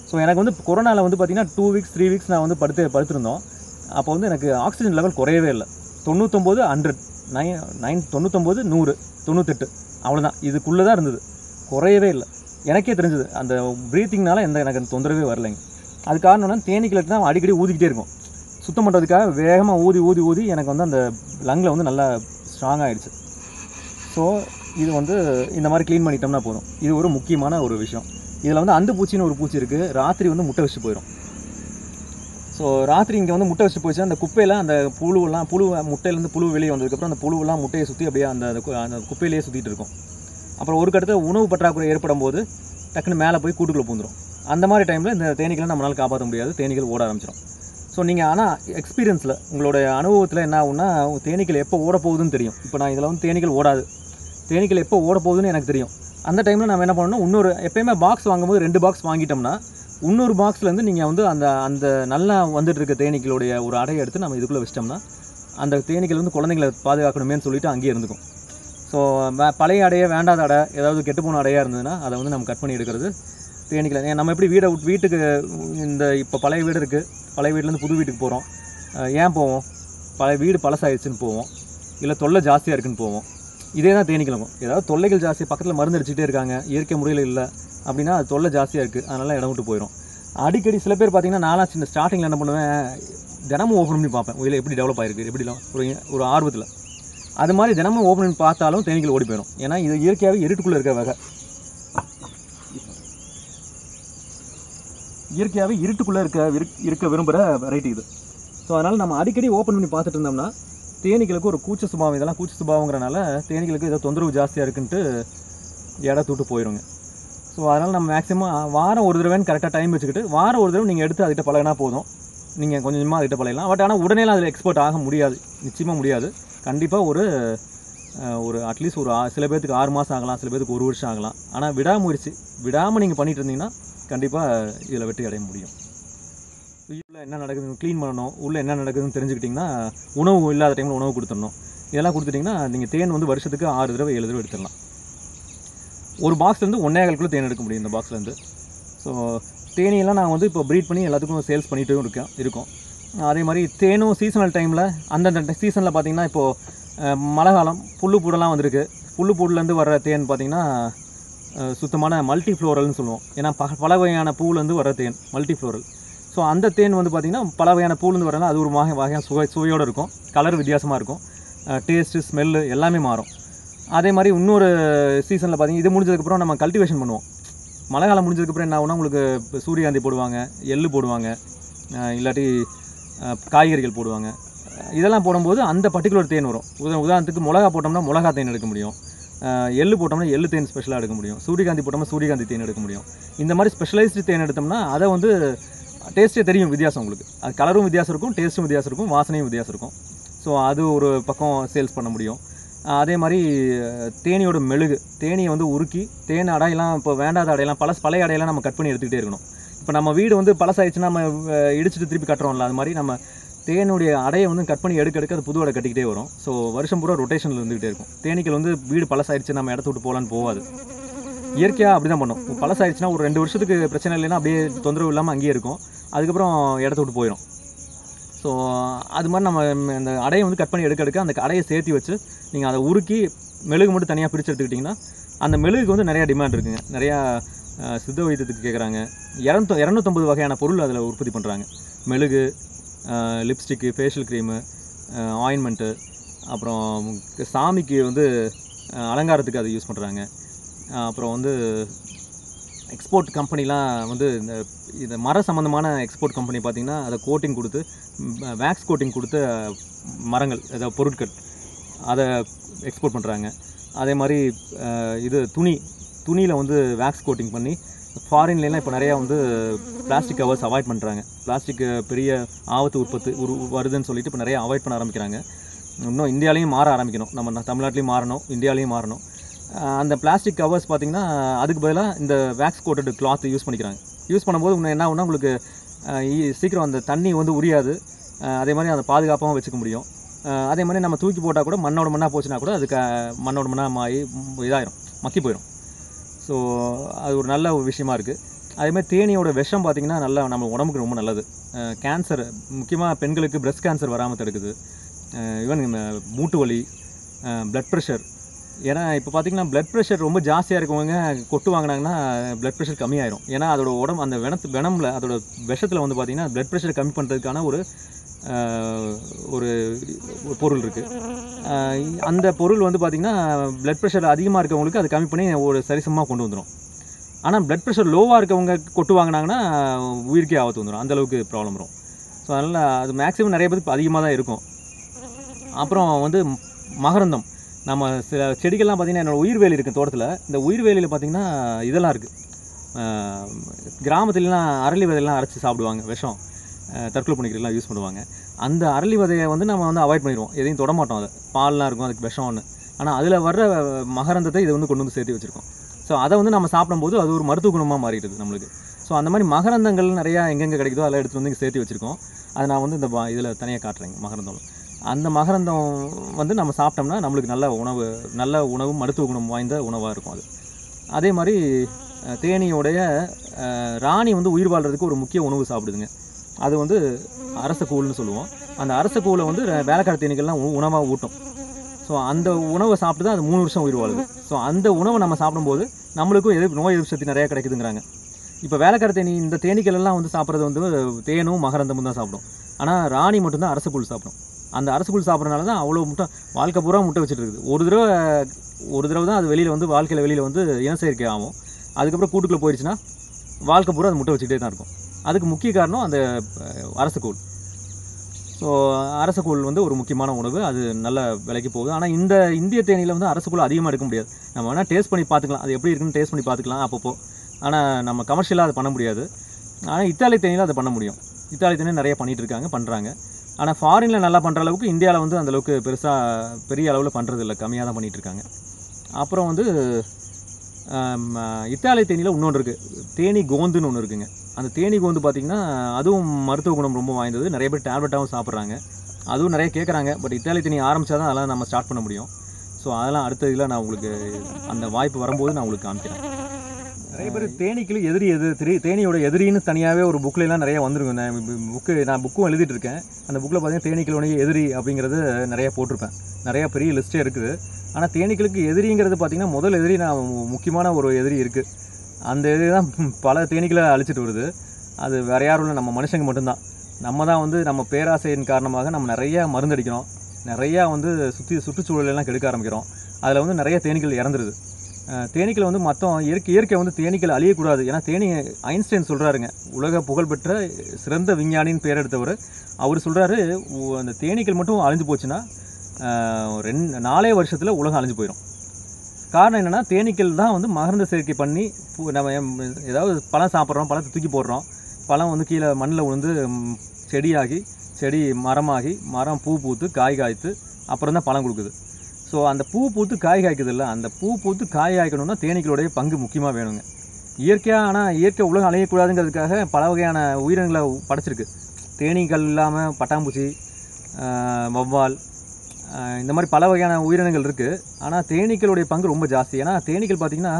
ஸோ எனக்கு வந்து கொரோனாவில் வந்து பார்த்திங்கன்னா டூ வீக்ஸ் த்ரீ வீக்ஸ் நான் வந்து படுத்து படுத்திருந்தோம் அப்போ வந்து எனக்கு ஆக்சிஜன் லெவல் குறையவே இல்லை தொண்ணூத்தொம்போது ஹண்ட்ரட் நைன் நைன் தொண்ணூத்தொம்போது நூறு தொண்ணூத்தெட்டு அவ்வளோதான் இதுக்குள்ளே தான் இருந்தது குறையவே இல்லை எனக்கே தெரிஞ்சது அந்த ப்ரீத்திங்னால எந்த எனக்கு அந்த தொந்தரவே வரலைங்க அது காரணம் என்ன தேனீக்களுக்கு தான் அடிக்கடி ஊதிக்கிட்டே இருக்கும் சுத்தம் பண்ணுறதுக்காக வேகமாக ஊதி ஊதி ஊதி எனக்கு வந்து அந்த லங்கில் வந்து நல்லா ஸ்ட்ராங் ஆகிடுச்சு ஸோ இது வந்து இந்த மாதிரி க்ளீன் பண்ணிட்டோம்னா போதும் இது ஒரு முக்கியமான ஒரு விஷயம் இதில் வந்து அந்து பூச்சின்னு ஒரு பூச்சி இருக்குது ராத்திரி வந்து முட்டை வச்சு போயிடும் ஸோ ராத்திரி இங்கே வந்து முட்டை வச்சு போச்சு அந்த குப்பையில் அந்த புழுவெல்லாம் புழு முட்டையிலேருந்து புழு வெளியே வந்ததுக்கப்புறம் அந்த புழுவெல்லாம் முட்டையை சுற்றி அப்படியே அந்த அந்த கு- அந்த குப்பையிலேயே சுற்றிட்டு இருக்கும் அப்புறம் ஒரு கட்டத்தில் உணவு பற்றாக்குறை ஏற்படும் போது டக்குன்னு மேலே போய் கூட்டுக்குள்ளே பூந்துடும் அந்த மாதிரி டைமில் இந்த தேனீக்களை நம்மளால் காப்பாற்ற முடியாது தேனீகள் ஓட ஆரம்பிச்சிடும் ஸோ நீங்கள் ஆனால் எக்ஸ்பீரியன்ஸில் உங்களோட அனுபவத்தில் என்ன ஆகும்னா தேனீக்கள் எப்போ ஓட போகுதுன்னு தெரியும் இப்போ நான் இதில் வந்து தேனீக்கள் ஓடாது தேனீக்கள் எப்போ ஓட போகுதுன்னு எனக்கு தெரியும் அந்த டைமில் நம்ம என்ன பண்ணணும் இன்னொரு எப்பயுமே பாக்ஸ் வாங்கும்போது ரெண்டு பாக்ஸ் வாங்கிட்டோம்னா இன்னொரு பாக்ஸ்லேருந்து நீங்கள் வந்து அந்த அந்த நல்லா வந்துட்டு இருக்க தேனீக்களுடைய ஒரு அடையை எடுத்து நம்ம இதுக்குள்ளே வச்சிட்டோம்னா அந்த தேனீக்கள் வந்து குழந்தைங்களை பாதுகாக்கணுமேன்னு சொல்லிட்டு அங்கேயே இருந்துக்கும் ஸோ பழைய அடையை வேண்டாத அடை ஏதாவது கெட்டுப்போன அடையாக இருந்ததுன்னா அதை வந்து நம்ம கட் பண்ணி எடுக்கிறது தேனீக்களை ஏன் நம்ம எப்படி வீடை விட்டு வீட்டுக்கு இந்த இப்போ பழைய வீடு இருக்குது பழைய வீட்டிலேருந்து புது வீட்டுக்கு போகிறோம் ஏன் போவோம் பழைய வீடு பழசாயிடுச்சுன்னு போவோம் இல்லை தொல்லை ஜாஸ்தியாக இருக்குன்னு போவோம் இதே தான் தேனீக்களும் ஏதாவது தொல்லைகள் ஜாஸ்தி பக்கத்தில் மருந்து அடிச்சுட்டே இருக்காங்க இயற்கை முறையில் இல்லை அப்படின்னா அது தொல்லை ஜாஸ்தியாக இருக்குது அதனால இடம் விட்டு போயிடும் அடிக்கடி சில பேர் பார்த்தீங்கன்னா நானாக சின்ன ஸ்டார்டிங்கில் என்ன பண்ணுவேன் தினமும் ஓப்பன் பண்ணி பார்ப்பேன் இதில் எப்படி டெவலப் ஆயிருக்கு எப்படிலாம் ஒரு ஒரு ஆர்வத்தில் அது மாதிரி தினமும் ஓப்பன் பண்ணி பார்த்தாலும் தேனீக்கள் ஓடி போயிடும் ஏன்னா இது இயற்கையாகவே இருட்டுக்குள்ளே இருக்க வகை இயற்கையாகவே இருட்டுக்குள்ளே இருக்க விரு- இருக்க விரும்புகிற வெரைட்டி இது ஸோ அதனால் நம்ம அடிக்கடி ஓப்பன் பண்ணி பார்த்துட்டு இருந்தோம்னா தேனீக்களுக்கு ஒரு கூச்ச சுபாவம் இதெல்லாம் கூச்ச சுபாவங்கிறனால தேனீக்களுக்கு ஏதோ தொந்தரவு ஜாஸ்தியாக இருக்குன்ட்டு இடம் தூட்டு போயிடுங்க ஸோ அதனால் நம்ம மேக்ஸிமம் வாரம் ஒரு தடவைன்னு கரெக்டாக டைம் வச்சுக்கிட்டு வாரம் ஒரு தடவை நீங்கள் எடுத்து அதுகிட்ட பழகினா போதும் நீங்கள் கொஞ்சம் கொஞ்சமாக அதுகிட்ட பழகலாம் பட் ஆனால் உடனே அதில் எக்ஸ்பர்ட் ஆக முடியாது நிச்சயமாக முடியாது கண்டிப்பாக ஒரு அஹ், ஒரு அட்லீஸ்ட் ஒரு ஆ- சில பேர்த்துக்கு ஆறு மாதம் ஆகலாம் சில பேர்த்துக்கு ஒரு வருஷம் ஆகலாம் ஆனால் விடாமுயற்சி விடாமல் நீங்கள் பண்ணிட்டு இருந்தீங்கன்னா கண்டிப்பாக இதில் வெற்றி அடைய முடியும் உள்ளே என்ன நடக்குதுன்னு க்ளீன் பண்ணணும் உள்ளே என்ன நடக்குதுன்னு தெரிஞ்சுக்கிட்டிங்கன்னா உணவு இல்லாத டைமில் உணவு கொடுத்துடணும் இதெல்லாம் கொடுத்துட்டிங்கன்னா நீங்கள் தேன் வந்து வருஷத்துக்கு ஆறு தடவை ஏழு தடவை எடுத்துடலாம் ஒரு பாக்ஸ்லேருந்து ஒன்றே கால்குள்ளே தேன் எடுக்க முடியும் இந்த பாக்ஸ்லேருந்து ஸோ தேனியெல்லாம் நான் வந்து இப்போ ப்ரீட் பண்ணி எல்லாத்துக்கும் சேல்ஸ் பண்ணிட்டும் இருக்கேன் இருக்கோம் அதே மாதிரி தேனும் சீசனல் டைமில் அந்தந்த சீசனில் பார்த்தீங்கன்னா இப்போது மழை காலம் புல்லு பூடெல்லாம் வந்திருக்கு புல்லு பூடுலேருந்து வர்ற தேன் பார்த்தீங்கன்னா அஹ், சுத்தமான மல்டி ஃப்ளோரல்னு சொல்லுவோம் ஏன்னா ப பல வகையான பூலேருந்து வர தேன் மல்டி ஃப்ளோரல் ஸோ அந்த தேன் வந்து பார்த்திங்கன்னா பல வகையான பூலேருந்து வரனால அது ஒரு வகை வகையான சுவை சுவையோடு இருக்கும் கலர் வித்தியாசமாக இருக்கும் டேஸ்ட்டு ஸ்மெல்லு எல்லாமே மாறும் அதே மாதிரி இன்னொரு சீசனில் பார்த்தீங்கன்னா இது முடிஞ்சதுக்கப்புறம் நம்ம கல்டிவேஷன் பண்ணுவோம் மழை காலம் முடிஞ்சதுக்கப்புறம் என்ன ஆகும்னா உங்களுக்கு இப்போ சூரியகாந்தி போடுவாங்க எள்ளு போடுவாங்க அஹ் இல்லாட்டி அஹ், காய்கறிகள் போடுவாங்க அஹ் இதெல்லாம் போடும்போது அந்த பர்டிகுலர் தேன் வரும் உதா உதாரணத்துக்கு மிளகா போட்டோம்னா மிளகா தேன் எடுக்க முடியும் அஹ் எள்ளு போட்டோம்னா எள்ளு தேன் ஸ்பெஷலாக எடுக்க முடியும் சூரியகாந்தி போட்டோம்னா சூரியகாந்தி தேன் எடுக்க முடியும் இந்த மாதிரி ஸ்பெஷலைஸ்டு தேன் எடுத்தோம்னா அதை வந்து டேஸ்ட்டே தெரியும் வித்தியாசம் உங்களுக்கு அது கலரும் வித்தியாசம் இருக்கும் டேஸ்ட்டும் வித்தியாசம் இருக்கும் வாசனையும் வித்தியாசம் இருக்கும் ஸோ அது ஒரு பக்கம் சேல்ஸ் பண்ண முடியும் அஹ் அதே மாதிரி அஹ், தேனியோட மெழுகு தேனியை வந்து உருக்கி தேன் அடையெல்லாம் இப்போ வேண்டாத அடையெல்லாம் பழசு பழைய அடையெல்லாம் நம்ம கட் பண்ணி எடுத்துக்கிட்டே இருக்கணும் இப்போ நம்ம வீடு வந்து பழசாயிடுச்சுன்னா நம்ம அஹ், இடிச்சிட்டு திருப்பி கட்டுறோம்ல அது மாதிரி நம்ம தேனுடைய அடையை வந்து கட் பண்ணி எடுக்க எடுக்க அது புது அடை கட்டிக்கிட்டே வரும் ஸோ வருஷம் பூரா ரொட்டேஷனில் இருந்துகிட்டே இருக்கும் தேனீக்கள் வந்து வீடு பழசாயிடுச்சு நம்ம இடத்த விட்டு போகலான்னு போகாது இயற்கையாக அப்படி தான் பண்ணும் பழசாயிடுச்சுன்னா ஒரு ரெண்டு வருஷத்துக்கு பிரச்சனை இல்லைன்னா அப்படியே தொந்தரவு இல்லாமல் அங்கேயே இருக்கும் அதுக்கப்புறம் இடத்த விட்டு போயிடும் ஸோ அது மாதிரி நம்ம அந்த அடையை வந்து கட் பண்ணி எடுக்க எடுக்க அந்த அடையை சேர்த்து வச்சு நீங்கள் அதை உருக்கி மெழுகு மட்டும் தனியாக பிரித்து எடுத்துக்கிட்டிங்கன்னா அந்த மெழுகுக்கு வந்து நிறையா டிமாண்ட் இருக்குங்க நிறையா அஹ், சித்த வைத்தியத்துக்கு கேட்குறாங்க இரநூத்தொ இரநூத்தம்பது வகையான பொருள் அதில் உற்பத்தி பண்ணுறாங்க மெழுகு லிப்ஸ்டிக்கு ஃபேஷியல் க்ரீமு ஆயின்மெண்ட்டு அப்புறம் சாமிக்கு வந்து அஹ், அலங்காரத்துக்கு அதை யூஸ் பண்ணுறாங்க அப்புறம் வந்து எக்ஸ்போர்ட் கம்பெனிலாம் வந்து இந்த இந்த மர சம்மந்தமான எக்ஸ்போர்ட் கம்பெனி பார்த்திங்கன்னா அதை கோட்டிங் கொடுத்து வேக்ஸ் கோட்டிங் கொடுத்த மரங்கள் அதாவது பொருட்கள் அதை எக்ஸ்போர்ட் பண்ணுறாங்க அதே மாதிரி அஹ், இது துணி துணியில் வந்து வேக்ஸ் கோட்டிங் பண்ணி ஃபாரின்லாம் இப்போ நிறையா வந்து பிளாஸ்டிக் கவர்ஸ் அவாய்ட் பண்ணுறாங்க பிளாஸ்டிக் பெரிய ஆபத்து உற்பத்தி உரு வருதுன்னு சொல்லிட்டு இப்போ நிறைய அவாய்ட் பண்ண ஆரம்பிக்கிறாங்க இன்னும் இந்தியாலையும் மாற ஆரம்பிக்கணும் நம்ம ந- தமிழ்நாட்டிலையும் மாறணும் இந்தியாலையும் மாறணும் அஹ் அந்த பிளாஸ்டிக் கவர்ஸ் பார்த்திங்கன்னா அதுக்கு பதிலாக இந்த வேக்ஸ் கோட்டட் கிளாத் யூஸ் பண்ணிக்கிறாங்க யூஸ் பண்ணும்போது இன்னும் என்ன ஆகும்னா உங்களுக்கு அஹ் ஈ- சீக்கிரம் அந்த தண்ணி வந்து உரியாது அஹ் அதே மாதிரி அதை பாதுகாப்பாகவும் வச்சுக்க முடியும் அஹ் அதே மாதிரி நம்ம தூக்கி போட்டால் கூட மண்ணோட மண்ணாக போச்சுன்னா கூட அதுக்கு அஹ், மண்ணோட மண்ணாக மாறி ம், இதாயிரும் மக்கி போயிடும் ஸோ அது ஒரு நல்ல ஒரு விஷயமா இருக்குது அதேமாதிரி தேனியோட விஷம் பார்த்திங்கன்னா நல்லா நம்ம உடம்புக்கு ரொம்ப நல்லது கேன்சர் முக்கியமாக பெண்களுக்கு பிரஸ்ட் கேன்சர் வராமல் தடுக்குது ஈவன் மூட்டு வலி ப்ளட் ப்ரெஷர் ஏன்னா இப்போ பார்த்தீங்கன்னா ப்ளட் ப்ரெஷர் ரொம்ப ஜாஸ்தியாக இருக்கவங்க கொட்டு வாங்கினாங்கன்னா ப்ளட் ப்ரெஷர் கம்மியாயிரும் ஏன்னா அதோட உடம்பு அந்த வெனத்து வெனமில் அதோட விஷத்தில் வந்து பார்த்திங்கன்னா ப்ளட் ப்ரெஷரை கம்மி பண்ணுறதுக்கான ஒரு ஆஹ், ஒரு ஒரு பொருள் இருக்குது அந்த பொருள் வந்து பார்த்திங்கன்னா ப்ளட் ப்ரெஷர் அதிகமாக இருக்கவங்களுக்கு அது கம்மி பண்ணி ஒரு சரிசமமாக கொண்டு வந்துடும் ஆனால் ப்ளட் ப்ரெஷர் லோவாக இருக்கவங்க கொட்டு வாங்கினாங்கன்னா உயிருக்கே ஆபத்து வந்துடும் அந்தளவுக்கு ப்ராப்ளம் வரும் ஸோ அதனால் அது மேக்ஸிமம் நிறைய பேருக்கு அதிகமாக தான் இருக்கும் அப்புறம் வந்து மகரந்தம் நம்ம சில செடிகள்லாம் பார்த்திங்கன்னா என்னோட உயிர்வேலி இருக்குது தோட்டத்தில் இந்த உயிர்வேலியில் பார்த்திங்கன்னா இதெல்லாம் இருக்குது கிராமத்துலலாம் அரளி விதையெல்லாம் அரைச்சி சாப்பிடுவாங்க விஷம் அஹ், தற்கொலை பண்ணிக்கிறதுலாம் யூஸ் பண்ணுவாங்க அந்த அரளி விதையை வந்து நம்ம வந்து அவாய்ட் பண்ணிடுவோம் எதையும் தொட மாட்டோம் அதை பால்லாம் இருக்கும் அதுக்கு விஷம் ஒன்று ஆனால் அதில் வர்ற மகரந்தத்தை இதை வந்து கொண்டு வந்து சேர்த்து வச்சுருக்கோம் ஸோ அதை வந்து நம்ம சாப்பிடும்போது அது ஒரு மருத்துவ குணமாக மாறிடுது நம்மளுக்கு ஸோ அந்த மாதிரி மகரந்தங்கள் நிறையா எங்கெங்கே கிடைக்குதோ அதெல்லாம் எடுத்துகிட்டு வந்து இங்கே சேர்த்து வச்சுருக்கோம் அதை நான் வந்து இந்த இதில் தனியாக காட்டுறேங்க மகரந்தம் அந்த மகரந்தம் வந்து நம்ம சாப்பிட்டோம்னா நம்மளுக்கு நல்ல உணவு நல்ல உணவு மருத்துவ குணம் வாய்ந்த உணவாக இருக்கும் அது அதே மாதிரி அஹ், தேனீயோடைய அஹ், ராணி வந்து உயிர் வாழ்கிறதுக்கு ஒரு முக்கிய உணவு சாப்பிடுதுங்க அது வந்து அரச கூழ்னு சொல்லுவோம் அந்த அரச கூழை வந்து ர- வேலைக்கார தேனீக்கள்லாம் உணவாக ஊட்டும் ஸோ அந்த உணவை சாப்பிட்டு தான் அது மூணு வருஷம் உயிர் வாழுது ஸோ அந்த உணவை நம்ம சாப்பிடும்போது நம்மளுக்கும் எதிர்ப்பு நோய் எதிர்ப்பு சக்தி நிறையா கிடைக்குதுங்கிறாங்க இப்போ வேலைக்கார தேனி இந்த தேனீக்கள் எல்லாம் வந்து சாப்பிட்றது வந்து தேனும் மகரந்தமும் தான் சாப்பிடும் ஆனால் ராணி மட்டும்தான் அரச புல் சாப்பிடும் அந்த அரச புல் சாப்பிட்றனால தான் அவ்வளோ முட்டை வாழ்க்கை பூரா முட்டை வச்சுட்டு இருக்குது ஒரு தடவை ஒரு தடவை தான் அது வெளியில் வந்து வாழ்க்கையில் வெளியில் வந்து இனச்சேர்க்கை ஆகும் அதுக்கப்புறம் கூட்டுக்குள்ளே போயிடுச்சுன்னா வாழ்க்கை பூரா அது முட்டை வச்சுக்கிட்டே தான் இருக்கும் அதுக்கு முக்கிய காரணம் அந்த அஹ், அரசக்கூழ் ஸோ அரசக்கூழ் வந்து ஒரு முக்கியமான உணவு அது நல்ல விலைக்கு போகுது ஆனால் இந்த இந்திய தேனியில் வந்து அரசக்கூழ் அதிகமாக எடுக்க முடியாது நம்ம வேணால் டேஸ்ட் பண்ணி பார்த்துக்கலாம் அது எப்படி இருக்குன்னு டேஸ்ட் பண்ணி பார்த்துக்கலாம் அப்பப்போ ஆனால் நம்ம கமர்ஷியலாக அதை பண்ண முடியாது ஆனால் இத்தாலி தேனியில் அதை பண்ண முடியும் இத்தாலி தேனி நிறைய பண்ணிகிட்டு இருக்காங்க பண்ணுறாங்க ஆனால் ஃபாரினில் நல்லா பண்ணுற அளவுக்கு இந்தியாவில் வந்து அந்த அளவுக்கு பெருசாக பெரிய அளவில் பண்ணுறது இல்லை கம்மியாக தான் பண்ணிகிட்டு இருக்காங்க அப்புறம் வந்து ஆம், இத்தாலி தேனியில் இன்னொன்று இருக்குது தேனி கோந்துன்னு ஒன்று இருக்குங்க அந்த தேனி கோந்து பார்த்திங்கன்னா அதுவும் மருத்துவ குணம் ரொம்ப வாய்ந்தது நிறைய பேர் டேப்லெட்டாகவும் சாப்பிட்றாங்க அதுவும் நிறைய கேட்குறாங்க பட் இத்தாலி தேனி ஆரம்பித்தா தான் அதெல்லாம் நம்ம ஸ்டார்ட் பண்ண முடியும் ஸோ அதெல்லாம் அடுத்த இதில் நான் உங்களுக்கு அந்த வாய்ப்பு வரும்போது நான் உங்களுக்கு காமிக்கிறேன் நிறைய பேர் தேனீக்கள் எதிரி எது திரி தேனியோட எதிரின்னு தனியாகவே ஒரு bookல எல்லாம் நிறைய வந்துருங்க நான் புக்கு நான் புக்கும் எழுதிட்டு இருக்கேன் அந்த புக்கில் பார்த்தீங்கன்னா தேனீக்களுடைய எதிரி அப்படிங்கிறது நிறைய போட்டிருப்பேன் நிறைய பெரிய லிஸ்ட்டே இருக்குது ஆனால் தேனீக்களுக்கு எதிரிங்கிறது பார்த்தீங்கன்னா முதல் எதிரி நான் மு- முக்கியமான ஒரு எதிரி இருக்குது அந்த எதிரி தான் பல தேனீக்களை அழிச்சிட்டு வருது அது வேற யாரும் இல்லை நம்ம மனுஷங்க மட்டும்தான் நம்ம தான் வந்து நம்ம பேராசையின் காரணமாக நம்ம நிறைய மருந்தடிக்கிறோம் நிறையா வந்து சுற்றி சுற்றுச்சூழலெல்லாம் கெடுக்க ஆரம்பிக்கிறோம் அதில் வந்து நிறைய தேனீக்கள் இறந்துருது அஹ் தேனீக்கள் வந்து மொத்தம் இயற்கை இயற்கை வந்து தேனீக்கள் அழியக்கூடாது ஏன்னா தேனி ஐன்ஸ்டைன் சொல்கிறாருங்க உலக புகழ்பெற்ற சிறந்த விஞ்ஞானின்னு பேர் எடுத்தவர் அவர் சொல்கிறாரு அந்த தேனீக்கள் மட்டும் அழிஞ்சு போச்சுன்னா அஹ் ரெண்டு நாலே வருஷத்தில் உலகம் அழிஞ்சு போயிடும் காரணம் என்னென்னா தேனீக்கள் தான் வந்து மகரந்த சேர்க்கை பண்ணி பூ- நம்ம எம் ஏதாவது பழம் சாப்பிட்றோம் பழத்தை தூக்கி போடுறோம் பழம் வந்து கீழே மண்ணில் விழுந்து ம், செடியாகி செடி மரமாகி மரம் பூ பூத்து காய் காய்த்து அப்புறம் தான் பழம் கொடுக்குது ஸோ அந்த பூ பூத்து காய் காய்க்குதுல்ல அந்த பூ பூத்து காய் காய்க்கணும்னா தேனீக்களுடைய பங்கு முக்கியமாக வேணுங்க இயற்கையாக ஆனால் இயற்கை உலகம் அழியக்கூடாதுங்கிறதுக்காக பல வகையான உயிரினங்களை படைச்சிருக்கு தேனீக்கள் இல்லாமல் பட்டாம்பூச்சி ஆஹ், வௌவால் ஆஹ், இந்த மாதிரி பல வகையான உயிரினங்கள் இருக்குது ஆனால் தேனீக்களுடைய பங்கு ரொம்ப ஜாஸ்தி ஏன்னா தேனீக்கள் பார்த்திங்கன்னா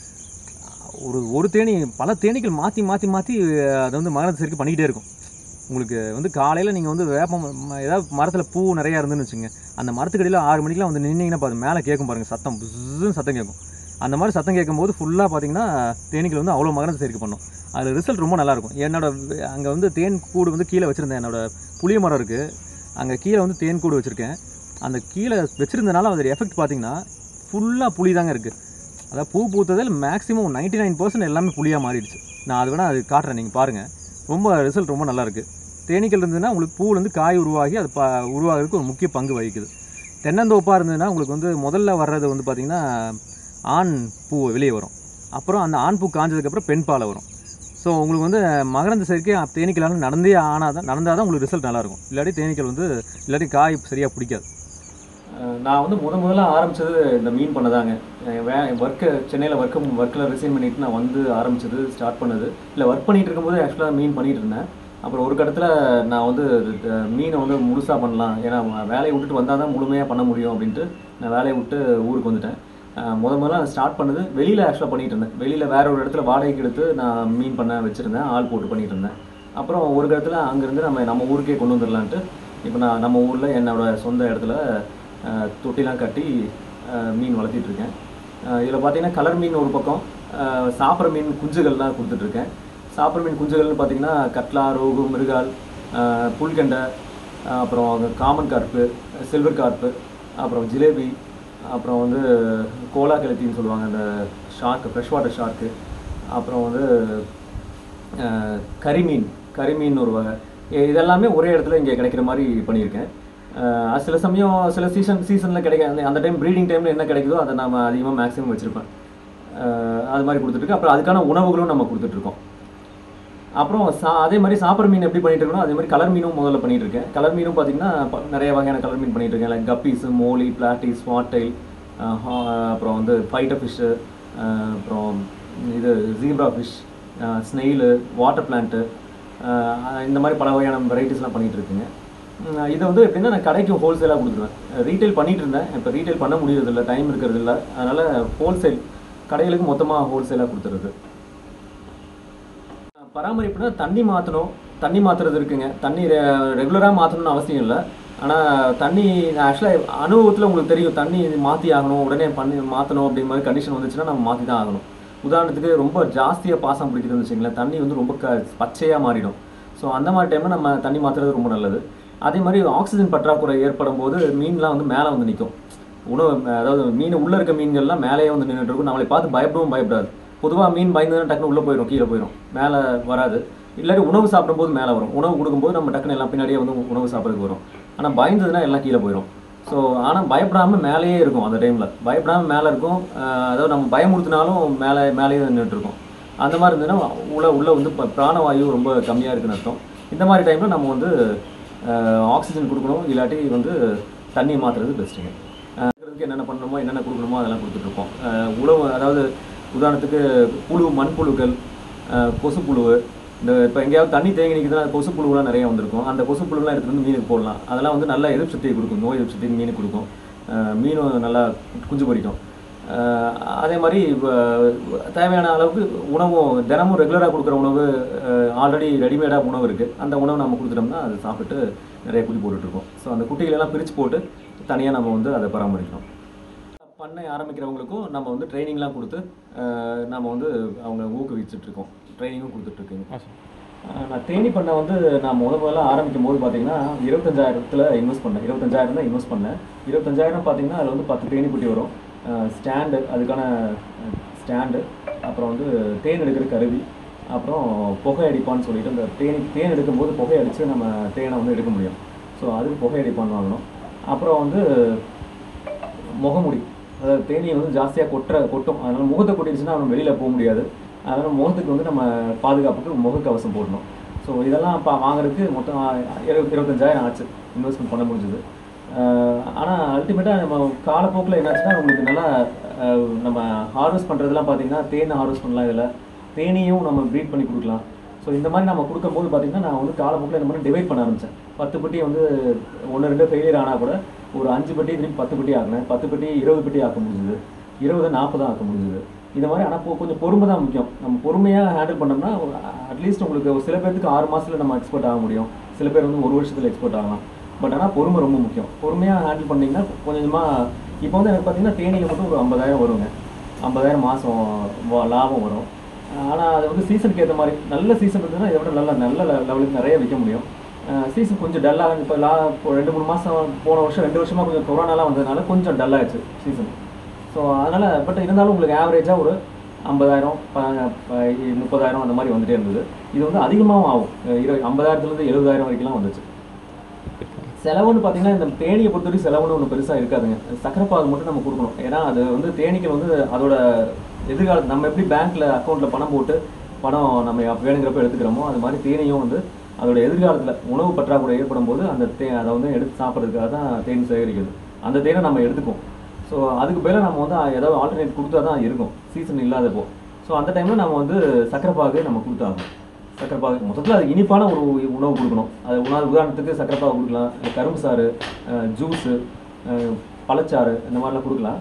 ஒரு ஒரு தேனி பல தேனீக்கள் மாற்றி மாற்றி மாற்றி அதை வந்து மகரந்த சேர்க்கை பண்ணிக்கிட்டே இருக்கும் உங்களுக்கு வந்து காலையில் நீங்கள் வந்து வேப்பம் ம- ஏதாவது மரத்தில் பூ நிறையா இருந்துன்னு வச்சுங்க அந்த மரத்துக்கடியில் ஆறு மணிக்கெலாம் வந்து நின்னீங்கன்னா பாருங்க மேலே கேட்கும் பாருங்கள் சத்தம் புஸ்ஸுன்னு சத்தம் கேட்கும் அந்த மாதிரி சத்தம் கேட்கும்போது ஃபுல்லாக பார்த்தீங்கன்னா தேனீக்கள் வந்து அவ்வளோ மகரந்த சேர்க்கை பண்ணும் அதில் ரிசல்ட் ரொம்ப நல்லாயிருக்கும் என்னோட அங்கே வந்து தேன் கூடு வந்து கீழே வச்சுருந்தேன் என்னோட புளிய மரம் இருக்குது அங்கே கீழே வந்து தேன் கூடு வச்சுருக்கேன் அந்த கீழே வச்சுருந்தனால அதோட எஃபெக்ட் பார்த்தீங்கன்னா ஃபுல்லாக புளி தாங்க இருக்குது அதாவது பூ பூத்ததில் மேக்ஸிமம் நைன்ட்டி நைன் பர்சன்ட் எல்லாமே புளியாக மாறிடுச்சு நான் அது வேணால் அது காட்டுறேன் நீங்கள் பாருங்கள் ரொம்ப ரிசல்ட் ரொம்ப நல்லா இருக்குது தேனீக்கள் இருந்ததுன்னா உங்களுக்கு பூலேருந்து காய் உருவாகி அது ப உருவாகிறதுக்கு ஒரு முக்கிய பங்கு வகிக்குது தென்னந்தோப்பாக இருந்ததுன்னா உங்களுக்கு வந்து முதல்ல வர்றது வந்து பார்த்திங்கன்னா ஆண் பூ வெளியே வரும் அப்புறம் அந்த ஆண் பூ காஞ்சதுக்கப்புறம் பெண் பாலை வரும் ஸோ உங்களுக்கு வந்து மகரந்த சேர்க்கை தேனீக்களால் நடந்தே ஆனால் தான் நடந்தால் தான் உங்களுக்கு ரிசல்ட் நல்லாயிருக்கும் இல்லாட்டி தேனீக்கள் வந்து இல்லாட்டி காய் சரியாக பிடிக்காது நான் வந்து முத முதல்ல ஆரம்பித்தது இந்த மீன் பண்ணதாங்க வே ஒர்க்கு சென்னையில் ஒர்க்கு ஒர்க்கில் ரிசைன் பண்ணிட்டு நான் வந்து ஆரம்பிச்சது ஸ்டார்ட் பண்ணது இல்லை ஒர்க் பண்ணிட்டு இருக்கும்போது ஆக்சுவலாக மீன் பண்ணிட்டு இருந்தேன் அப்புறம் ஒரு கட்டத்தில் நான் வந்து அஹ், மீனை வந்து முழுசாக பண்ணலாம் ஏன்னா வேலையை விட்டுட்டு வந்தால் தான் முழுமையாக பண்ண முடியும் அப்படின்ட்டு நான் வேலையை விட்டு ஊருக்கு வந்துட்டேன் அஹ் முத முதல்ல நான் ஸ்டார்ட் பண்ணது வெளியில் ஆக்சுவலாக பண்ணிட்டு இருந்தேன் வெளியில் வேற ஒரு இடத்துல வாடகைக்கு எடுத்து நான் மீன் பண்ண வச்சுருந்தேன் ஆள் போட்டு பண்ணிட்டு இருந்தேன் அப்புறம் ஒரு இடத்துல அங்கேருந்து நம்ம நம்ம ஊருக்கே கொண்டு வந்துடலான்ட்டு இப்போ நான் நம்ம ஊரில் என்னோட சொந்த இடத்துல அஹ், தொட்டிலாம் கட்டி அஹ், மீன் வளர்த்திட்டு இருக்கேன் இதில் பார்த்தீங்கன்னா கலர் மீன் ஒரு பக்கம் அஹ், சாப்பிட்ற மீன் குஞ்சுகள்லாம் கொடுத்துட்ருக்கேன் சாப்பிட்ற மீன் குஞ்சுகள்னு பார்த்தீங்கன்னா கட்லா ரோகு மிருகால் அஹ், புல்கெண்டை அஹ், அப்புறம் காமன் கார்ப்பு சில்வர் கார்ப்பு அப்புறம் ஜிலேபி அப்புறம் வந்து கோலா கெளுத்தின்னு சொல்லுவாங்க அந்த ஷார்க்கு ஃப்ரெஷ் வாட்டர் ஷார்க்கு அப்புறம் வந்து அஹ், கரிமீன் கரிமீன் ஒரு வகை இ- இதெல்லாமே ஒரே இடத்துல இங்கே கிடைக்கிற மாதிரி பண்ணியிருக்கேன் அஹ், அது சில சமயம் சில சீசன் சீசனில் கிடைக்க அந்த- அந்த டைம் ப்ரீடிங் டைமில் என்ன கிடைக்குதோ அதை நம்ம அதிகமாக மேக்ஸிமம் வச்சுருப்பேன் அது மாதிரி கொடுத்துட்ருக்கேன் அப்புறம் அதுக்கான உணவுகளும் நம்ம கொடுத்துட்ருக்கோம் அப்புறம் சா அதே மாதிரி சாப்பிட்ற மீன் எப்படி பண்ணிட்டு இருக்கணும் அதே மாதிரி கலர் மீனும் முதல்ல பண்ணிட்டு இருக்கேன் கலர் மீனும் பார்த்தீங்கன்னா ப- நிறைய வகையான கலர் மீன் பண்ணிட்டு இருக்கேன் like guppies molly platys swordtail அப்புறம் வந்து ஃபைட்டர் ஃபிஷ்ஷு அப்புறம் இது zebra fish snail water plant இந்த மாதிரி பல வகையான வெரைட்டிஸ்லாம் பண்ணிட்டு இருக்குங்க உம், இதை வந்து எப்படின்னா நான் கடைக்கு ஹோல்சேலாக கொடுத்துருவேன் ரீட்டைல் பண்ணிட்டு இருந்தேன் இப்போ ரீட்டைல் பண்ண முடியறதில்ல டைம் இருக்கிறது இல்லை அதனால் ஹோல்சேல் கடைகளுக்கு மொத்தமாக ஹோல்சேலாக கொடுத்துருது பராமரிப்புனா தண்ணி மாற்றணும் தண்ணி மாற்றுறது இருக்குங்க தண்ணி ரெகுலராக மாற்றணும்னு அவசியம் இல்லை ஆனால் தண்ணி ஆக்சுவலாக அனுபவத்தில் உங்களுக்கு தெரியும் தண்ணி மாற்றி ஆகணும் உடனே பண்ணி மாற்றணும் அப்படிங்கிற மாதிரி கண்டிஷன் வந்துச்சுன்னா நம்ம மாற்றி தான் ஆகணும் உதாரணத்துக்கு ரொம்ப ஜாஸ்தியாக பாசம் பிடிக்குதுன்னு வச்சுங்களேன் தண்ணி வந்து ரொம்ப க பச்சையாக மாறிடும் ஸோ அந்த மாதிரி டைமில் நம்ம தண்ணி மாற்றுறது ரொம்ப நல்லது அதே மாதிரி ஆக்சிஜன் பற்றாக்குறை ஏற்படும் போது மீன்லாம் வந்து மேலே வந்து நிற்கும் உணவு அதாவது மீன் உள்ளே இருக்க மீன்கள்லாம் மேலேயே வந்து நின்றுட்டு இருக்கும் நம்மளை பார்த்து பயப்படவும் பயப்படாது பொதுவாக மீன் பயந்ததுன்னா டக்குனு உள்ளே போயிடும் கீழே போயிடும் மேலே வராது இல்லாட்டி உணவு சாப்பிடும்போது மேலே வரும் உணவு கொடுக்கும்போது நம்ம டக்குனு எல்லாம் பின்னாடியே வந்து உணவு சாப்பிட்றதுக்கு வரும் ஆனால் பயந்ததுன்னா எல்லாம் கீழே போயிடும் ஸோ ஆனால் பயப்படாமல் மேலேயே இருக்கும் அந்த டைமில் பயப்படாமல் மேலே இருக்கும் அஹ் அதாவது நம்ம பயமுறுத்தினாலும் மேலே மேலேயே நின்றுட்டு இருக்கும் அந்த மாதிரி இருந்ததுன்னா உள்ள உள்ள வந்து ப- பிராணவாயு ரொம்ப கம்மியாக இருக்குன்னு அர்த்தம் இந்த மாதிரி டைமில் நம்ம வந்து ஆக்சிஜன் கொடுக்கணும் இல்லாட்டி வந்து தண்ணி மாற்றுறது பெஸ்ட்டுங்க இருக்கிறதுக்கு என்னென்ன பண்ணணுமோ என்னென்ன கொடுக்கணுமோ அதெல்லாம் கொடுத்துட்ருக்கோம் உழவு அதாவது உதாரணத்துக்கு புழு மண்புழுக்கள் அஹ், கொசுப்புழு இந்த இப்போ எங்கேயாவது தண்ணி தேங்கி நிற்குதுன்னா அது கொசுப்புழுலாம் நிறைய வந்திருக்கும் அந்த கொசுப்புழுலாம் எடுத்துகிட்டு வந்து மீனுக்கு போடலாம் அதெல்லாம் வந்து நல்ல எதிர்ப்பு சக்தியை கொடுக்கும் நோய் எதிர்ப்பு சக்தி மீனுக்கு கொடுக்கும் அஹ், மீனும் நல்லா குஞ்சு பொரிக்கும் அஹ், அதே மாதிரி இப்ப தேவையான அளவுக்கு உணவும் தினமும் ரெகுலராக கொடுக்குற உணவு ஆல்ரெடி ரெடிமேடாக உணவு இருக்குது அந்த உணவு நம்ம கொடுத்துட்டோம்னா அது சாப்பிட்டு நிறைய குட்டி போட்டுட்ருக்கோம் ஸோ அந்த குட்டிகளெல்லாம் பிரித்து போட்டு தனியாக நம்ம வந்து அதை பராமரிக்கணும் பண்ணை ஆரம்பிக்கிறவங்களுக்கும் நம்ம வந்து ட்ரைனிங்லாம் கொடுத்து அஹ், நம்ம வந்து அவங்க ஊக்குவிச்சுட்டு இருக்கோம் ட்ரைனிங்கும் கொடுத்துட்ருக்கோங்க நான் தேனி பண்ணை வந்து நான் முத முதல்ல ஆரம்பிக்கும் போது பார்த்தீங்கன்னா இருபத்தஞ்சாயிரத்தில் இன்வெஸ்ட் பண்ணேன் இருபத்தஞ்சாயிரம் தான் இன்வெஸ்ட் பண்ணேன் இருபத்தஞ்சாயிரம் பார்த்தீங்கன்னா அதில் வந்து பத்து தேனி குட்டி வரும் ஸ்டாண்டு அதுக்கான ஸ்டாண்டு அப்புறம் வந்து தேன் எடுக்கிற கருவி அப்புறம் புகை அடிப்பான்னு சொல்லிட்டு அந்த தேனி தேன் எடுக்கும்போது புகை அடித்து நம்ம தேனை வந்து எடுக்க முடியும் ஸோ அதுக்கு புகை அடிப்பான் வாங்கணும் அப்புறம் வந்து முகமுடி அதாவது தேனியை வந்து ஜாஸ்தியாக கொட்டுற கொட்டும் அதனால் முகத்தை கொட்டிடுச்சுன்னா அவன் வெளியில் போக முடியாது அதனால் முகத்துக்கு வந்து நம்ம பாதுகாப்புக்கு முகக்கவசம் போடணும் ஸோ இதெல்லாம் இப்போ வாங்குறதுக்கு மொத்தம் இருபது இருபத்தஞ்சாயிரம் ஆச்சு இன்வெஸ்ட்மெண்ட் பண்ண முடிஞ்சது ஆனால் அல்டிமேட்டாக நம்ம காலப்போக்கில் என்னாச்சுன்னா உங்களுக்கு நல்லா அஹ், நம்ம ஹார்வெஸ்ட் பண்ணுறதுலாம் பார்த்தீங்கன்னா தேனை ஹார்வெஸ்ட் பண்ணலாம் இதில் தேனியும் நம்ம ப்ரீட் பண்ணி கொடுக்கலாம் ஸோ இந்த மாதிரி நம்ம கொடுக்கும்போது பார்த்தீங்கன்னா நான் வந்து காலப்போக்கில் இந்த மாதிரி டிவைட் பண்ண ஆரம்பித்தேன் பத்து பெட்டி வந்து ஒன்று ரெண்டு ஃபெயிலியர் ஆனால் கூட ஒரு அஞ்சு பெட்டி திருப்பி பத்து பெட்டி ஆக்கினேன் பத்து பெட்டி இருபது பெட்டி ஆக்க முடிஞ்சுது இருபது நாற்பது ஆக்க முடிஞ்சுது இந்த மாதிரி ஆனால் கொஞ்சம் பொறுமை தான் முக்கியம் நம்ம பொறுமையாக ஹேண்டில் பண்ணோம்னா அட்லீஸ்ட் உங்களுக்கு ஒரு சில பேர்த்துக்கு ஆறு மாதத்தில் நம்ம எக்ஸ்போர்ட் ஆக முடியும் சில பேர் வந்து ஒரு வருஷத்தில் எக்ஸ்போர்ட் ஆகலாம் பட் ஆனால் பொறுமை ரொம்ப முக்கியம் பொறுமையாக ஹேண்டில் பண்ணிங்கன்னா கொஞ்சம் கொஞ்சமாக இப்போ வந்து எனக்கு பார்த்தீங்கன்னா தேனியில் மட்டும் ஒரு ஐம்பதாயிரம் வருங்க ஐம்பதாயிரம் மாதம் லாபம் வரும் ஆனால் அது வந்து சீசனுக்கு ஏற்ற மாதிரி நல்ல சீசன் இருந்ததுன்னா இதை விட நல்ல நல்ல லெவலுக்கு நிறைய விற்க முடியும் சீசன் கொஞ்சம் டல்லாக இப்போ லா இப்போ ரெண்டு மூணு மாதம் போன வருஷம் ரெண்டு வருஷமாக கொஞ்சம் கொரோனாலாம் வந்ததுனால கொஞ்சம் டல்லாகிடுச்சு சீசன் ஸோ அதனால் பட் இருந்தாலும் உங்களுக்கு ஆவரேஜாக ஒரு ஐம்பதாயிரம் முப்பதாயிரம் அந்த மாதிரி வந்துட்டே இருந்தது இது வந்து அதிகமாகவும் ஆகும் இருபது ஐம்பதாயிரத்துலேருந்து எழுபதாயிரம் வரைக்கும்லாம் வந்துச்சு செலவுன்னு பார்த்தீங்கன்னா இந்த தேனியை பொறுத்தவரைக்கும் செலவுன்னு ஒன்று பெருசாக இருக்காதுங்க சக்கரைப்பாகு மட்டும் நம்ம கொடுக்கணும் ஏன்னா அது வந்து தேனீக்கள் வந்து அதோட எதிர்காலத்து நம்ம எப்படி பேங்க்கில் அக்கௌண்ட்டில் பணம் போட்டு பணம் நம்ம அப்ப வேணுங்கிறப்ப எடுத்துக்கிறோமோ அது மாதிரி தேனையும் வந்து அதோட எதிர்காலத்தில் உணவு பற்றாக்குறை ஏற்படும் போது அந்த தே அதை வந்து எடுத்து சாப்பிட்றதுக்காக தான் தேன் சேகரிக்குது அந்த தேனை நம்ம எடுத்துக்குவோம் ஸோ அதுக்கு பதிலாக நம்ம வந்து ஏதாவது ஆல்டர்னேட் கொடுத்தா தான் இருக்கும் சீசன் இல்லாதப்போ ஸோ அந்த டைமில் நம்ம வந்து சக்கரைப்பாகு நம்ம கொடுத்தாகணும் சக்கரைப்பாகு மொத்தத்தில் அது இனிப்பான ஒரு உணவு கொடுக்கணும் அது உணவு உதாரணத்துக்கு சக்கரைப்பாகு கொடுக்கலாம் இல்லை கரும்பு சாறு ஜூஸு பழச்சாறு இந்த மாதிரிலாம் கொடுக்கலாம்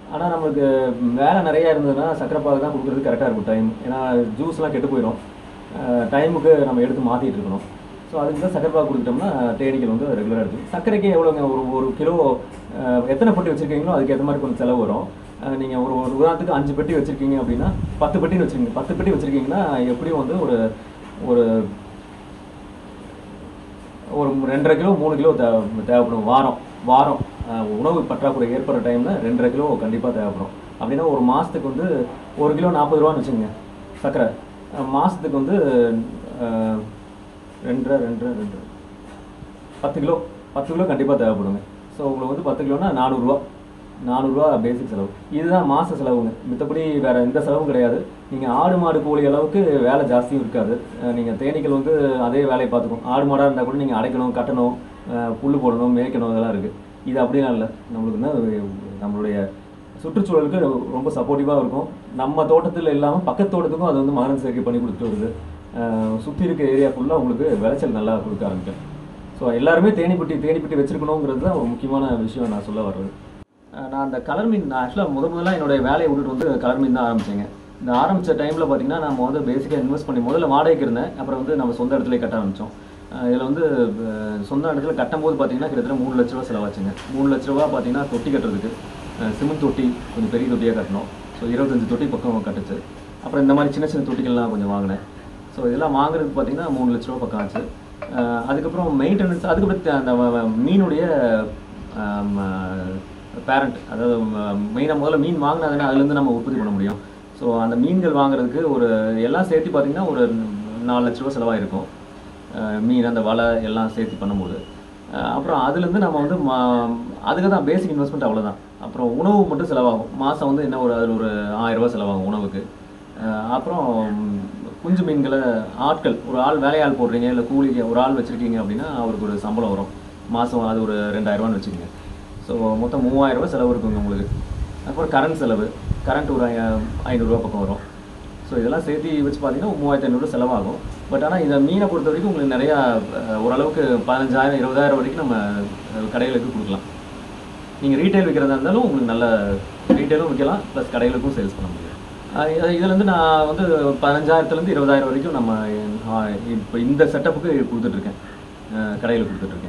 ஆனால் நம்மளுக்கு வேலை நிறையா இருந்ததுன்னா சக்கரை பாகு தான் கொடுக்குறது கரெக்டாக இருக்கும் டைம் ஏன்னா ஜூஸ்லாம் கெட்டு போயிடும் டைமுக்கு நம்ம எடுத்து மாற்றிட்டு இருக்கணும் ஸோ அதுக்கு தான் சக்கரை பாகு கொடுத்துட்டோம்னா தேனீக்கள் வந்து ரெகுலராக இருக்கும் சர்க்கரைக்கு எவ்வளோங்க ஒரு ஒரு கிலோ அஹ், எத்தனை பெட்டி வச்சுருக்கீங்களோ அதுக்கு ஏற்ற மாதிரி கொஞ்சம் செலவு வரும் நீங்கள் ஒரு ஒரு உதாரணத்துக்கு அஞ்சு பெட்டி வச்சுருக்கீங்க அப்படின்னா பத்து பெட்டின்னு வச்சுருக்கீங்க பத்து பெட்டி வச்சுருக்கீங்கன்னா எப்படியும் வந்து ஒரு ஒரு ஒரு ரெண்டரை கிலோ மூணு கிலோ தேவை தேவைப்படும் வாரம் வாரம் அஹ், உணவு பற்றாக்குறை ஏற்படுற டைமில் ரெண்டரை கிலோ கண்டிப்பாக தேவைப்படும் அப்படின்னா ஒரு மாதத்துக்கு வந்து ஒரு கிலோ நாற்பது ரூபான்னு வச்சுக்கோங்க சர்க்கரை அஹ், மாசத்துக்கு வந்து அஹ், ரெண்டரை ரெண்டரை ரெண்டு பத்து கிலோ பத்து கிலோ கண்டிப்பாக தேவைப்படுங்க ஸோ உங்களுக்கு வந்து பத்து கிலோனா நானூறுரூவா நானூறுரூவா பேசிக் செலவு இதுதான் மாத செலவுங்க மித்தபடி வேறு எந்த செலவும் கிடையாது நீங்கள் ஆடு மாடு கோழி அளவுக்கு வேலை ஜாஸ்தியும் இருக்காது நீங்கள் தேனீக்கள் வந்து அதே வேலையை பார்த்துக்கும் ஆடு மாடாக இருந்தால் கூட நீங்கள் அடைக்கணும் கட்டணும் அஹ் புல்லு போடணும் மேய்க்கணும் இதெல்லாம் இருக்குது இது அப்படிலாம் இல்லை நம்மளுக்கு என்ன நம்மளுடைய சுற்றுச்சூழலுக்கு ரொம்ப சப்போர்ட்டிவாக இருக்கும் நம்ம தோட்டத்தில் இல்லாமல் பக்கத்து தோட்டத்துக்கும் அது வந்து மகரந்த சேர்க்கை பண்ணி கொடுத்துட்டு வருது சுற்றி இருக்க ஏரியா ஃபுல்லாக உங்களுக்கு விளைச்சல் நல்லா கொடுக்க ஆரம்பிக்கும் ஸோ எல்லாருமே தேனிப்பட்டி தேனிப்பட்டி வச்சிருக்கணுங்கிறது தான் ஒரு முக்கியமான விஷயம் நான் சொல்ல வர்றது அஹ் நான் அந்த கலர் மீன் நான் ஆக்சுவலாக முத முதல்ல என்னுடைய வேலையை விட்டுட்டு வந்து கலர் மீன் தான் ஆரம்பிச்சேங்க இந்த ஆரம்பித்த டைமில் பார்த்தீங்கன்னா நம்ம வந்து பேசிக்காக இன்வெஸ்ட் பண்ணி முதல்ல வாடகைக்கு இருந்தேன் அப்புறம் வந்து நம்ம சொந்த இடத்துல கட்ட ஆரம்பித்தோம் இதில் வந்து அஹ், சொந்த இடத்துல கட்டும்போது பார்த்தீங்கன்னா கிட்டத்தட்ட மூணு லட்ச ரூபா செலவாச்சுங்க மூணு லட்ச ரூபா பார்த்தீங்கன்னா தொட்டி கட்டுறதுக்கு அஹ், சிமெண்ட் தொட்டி கொஞ்சம் பெரிய தொட்டியாக கட்டணும் ஸோ இருபத்தஞ்சு தொட்டி பக்கம் கட்டுச்சு அப்புறம் இந்த மாதிரி சின்ன சின்ன தொட்டிகள்லாம் கொஞ்சம் வாங்கினேன் ஸோ இதெல்லாம் வாங்குறதுக்கு பார்த்தீங்கன்னா மூணு லட்ச ரூபா பக்கம் ஆச்சு அஹ், அதுக்கப்புறம் மெயின்டெனன்ஸ் அதுக்கப்புறம் த- அந்த வ- வ- மீனுடைய பேரண்ட் அதாவது மெயினாக முதல்ல மீன் வாங்கினா தானே அதுலேருந்து நம்ம உற்பத்தி பண்ண முடியும் ஸோ அந்த மீன்கள் வாங்குறதுக்கு ஒரு எல்லாம் சேர்த்து பார்த்தீங்கன்னா ஒரு நாலு லட்ச ரூபா செலவாயிருக்கும் அஹ் மீன் அந்த வலை எல்லாம் சேர்த்து பண்ணும்போது அஹ் அப்புறம் அதுலேருந்து நம்ம வந்து மா அதுக்கு தான் பேசிக் இன்வெஸ்ட்மெண்ட் அவ்வளோதான் அப்புறம் உணவு மட்டும் செலவாகும் மாதம் வந்து என்ன ஒரு அதில் ஒரு ஆயிரம் ரூபாய் செலவாகும் உணவுக்கு அஹ் அப்புறம் குஞ்சு மீன்களை ஆட்கள் ஒரு ஆள் வேலையாள் போடுறீங்க இல்லை கூலிக்கு ஒரு ஆள் வச்சுருக்கீங்க அப்படின்னா அவருக்கு ஒரு சம்பளம் வரும் மாதம் அது ஒரு ரெண்டாயிரரூவான்னு வச்சுக்கோங்க ஸோ மொத்தம் மூவாயிரம் ரூபாய் செலவு இருக்குங்க உங்களுக்கு அப்புறம் கரண்ட் செலவு கரண்ட் ஒரு ஐ- ஐநூறுரூவா பக்கம் வரும் ஸோ இதெல்லாம் சேர்த்து வச்சு பார்த்தீங்கன்னா மூவாயிரத்தி ஐநூறு செலவாகும் பட் ஆனால் இந்த மீனை பொறுத்த வரைக்கும் உங்களுக்கு நிறையா அஹ், ஓரளவுக்கு பதினஞ்சாயிரம் இருபதாயிரம் வரைக்கும் நம்ம அஹ், கடைகளுக்கு கொடுக்கலாம் நீங்கள் ரீட்டைல் விற்கிறதா இருந்தாலும் உங்களுக்கு நல்ல ரீட்டைலும் விற்கலாம் ப்ளஸ் கடைகளுக்கும் சேல்ஸ் பண்ண முடியும் அஹ் இது- இதுலேருந்து நான் வந்து பதினஞ்சாயிரத்துலேருந்து இருபதாயிரம் வரைக்கும் நம்ம இப்போ இந்த செட்டப்புக்கு கொடுத்துட்ருக்கேன் கடையில் கொடுத்துட்ருக்கேன்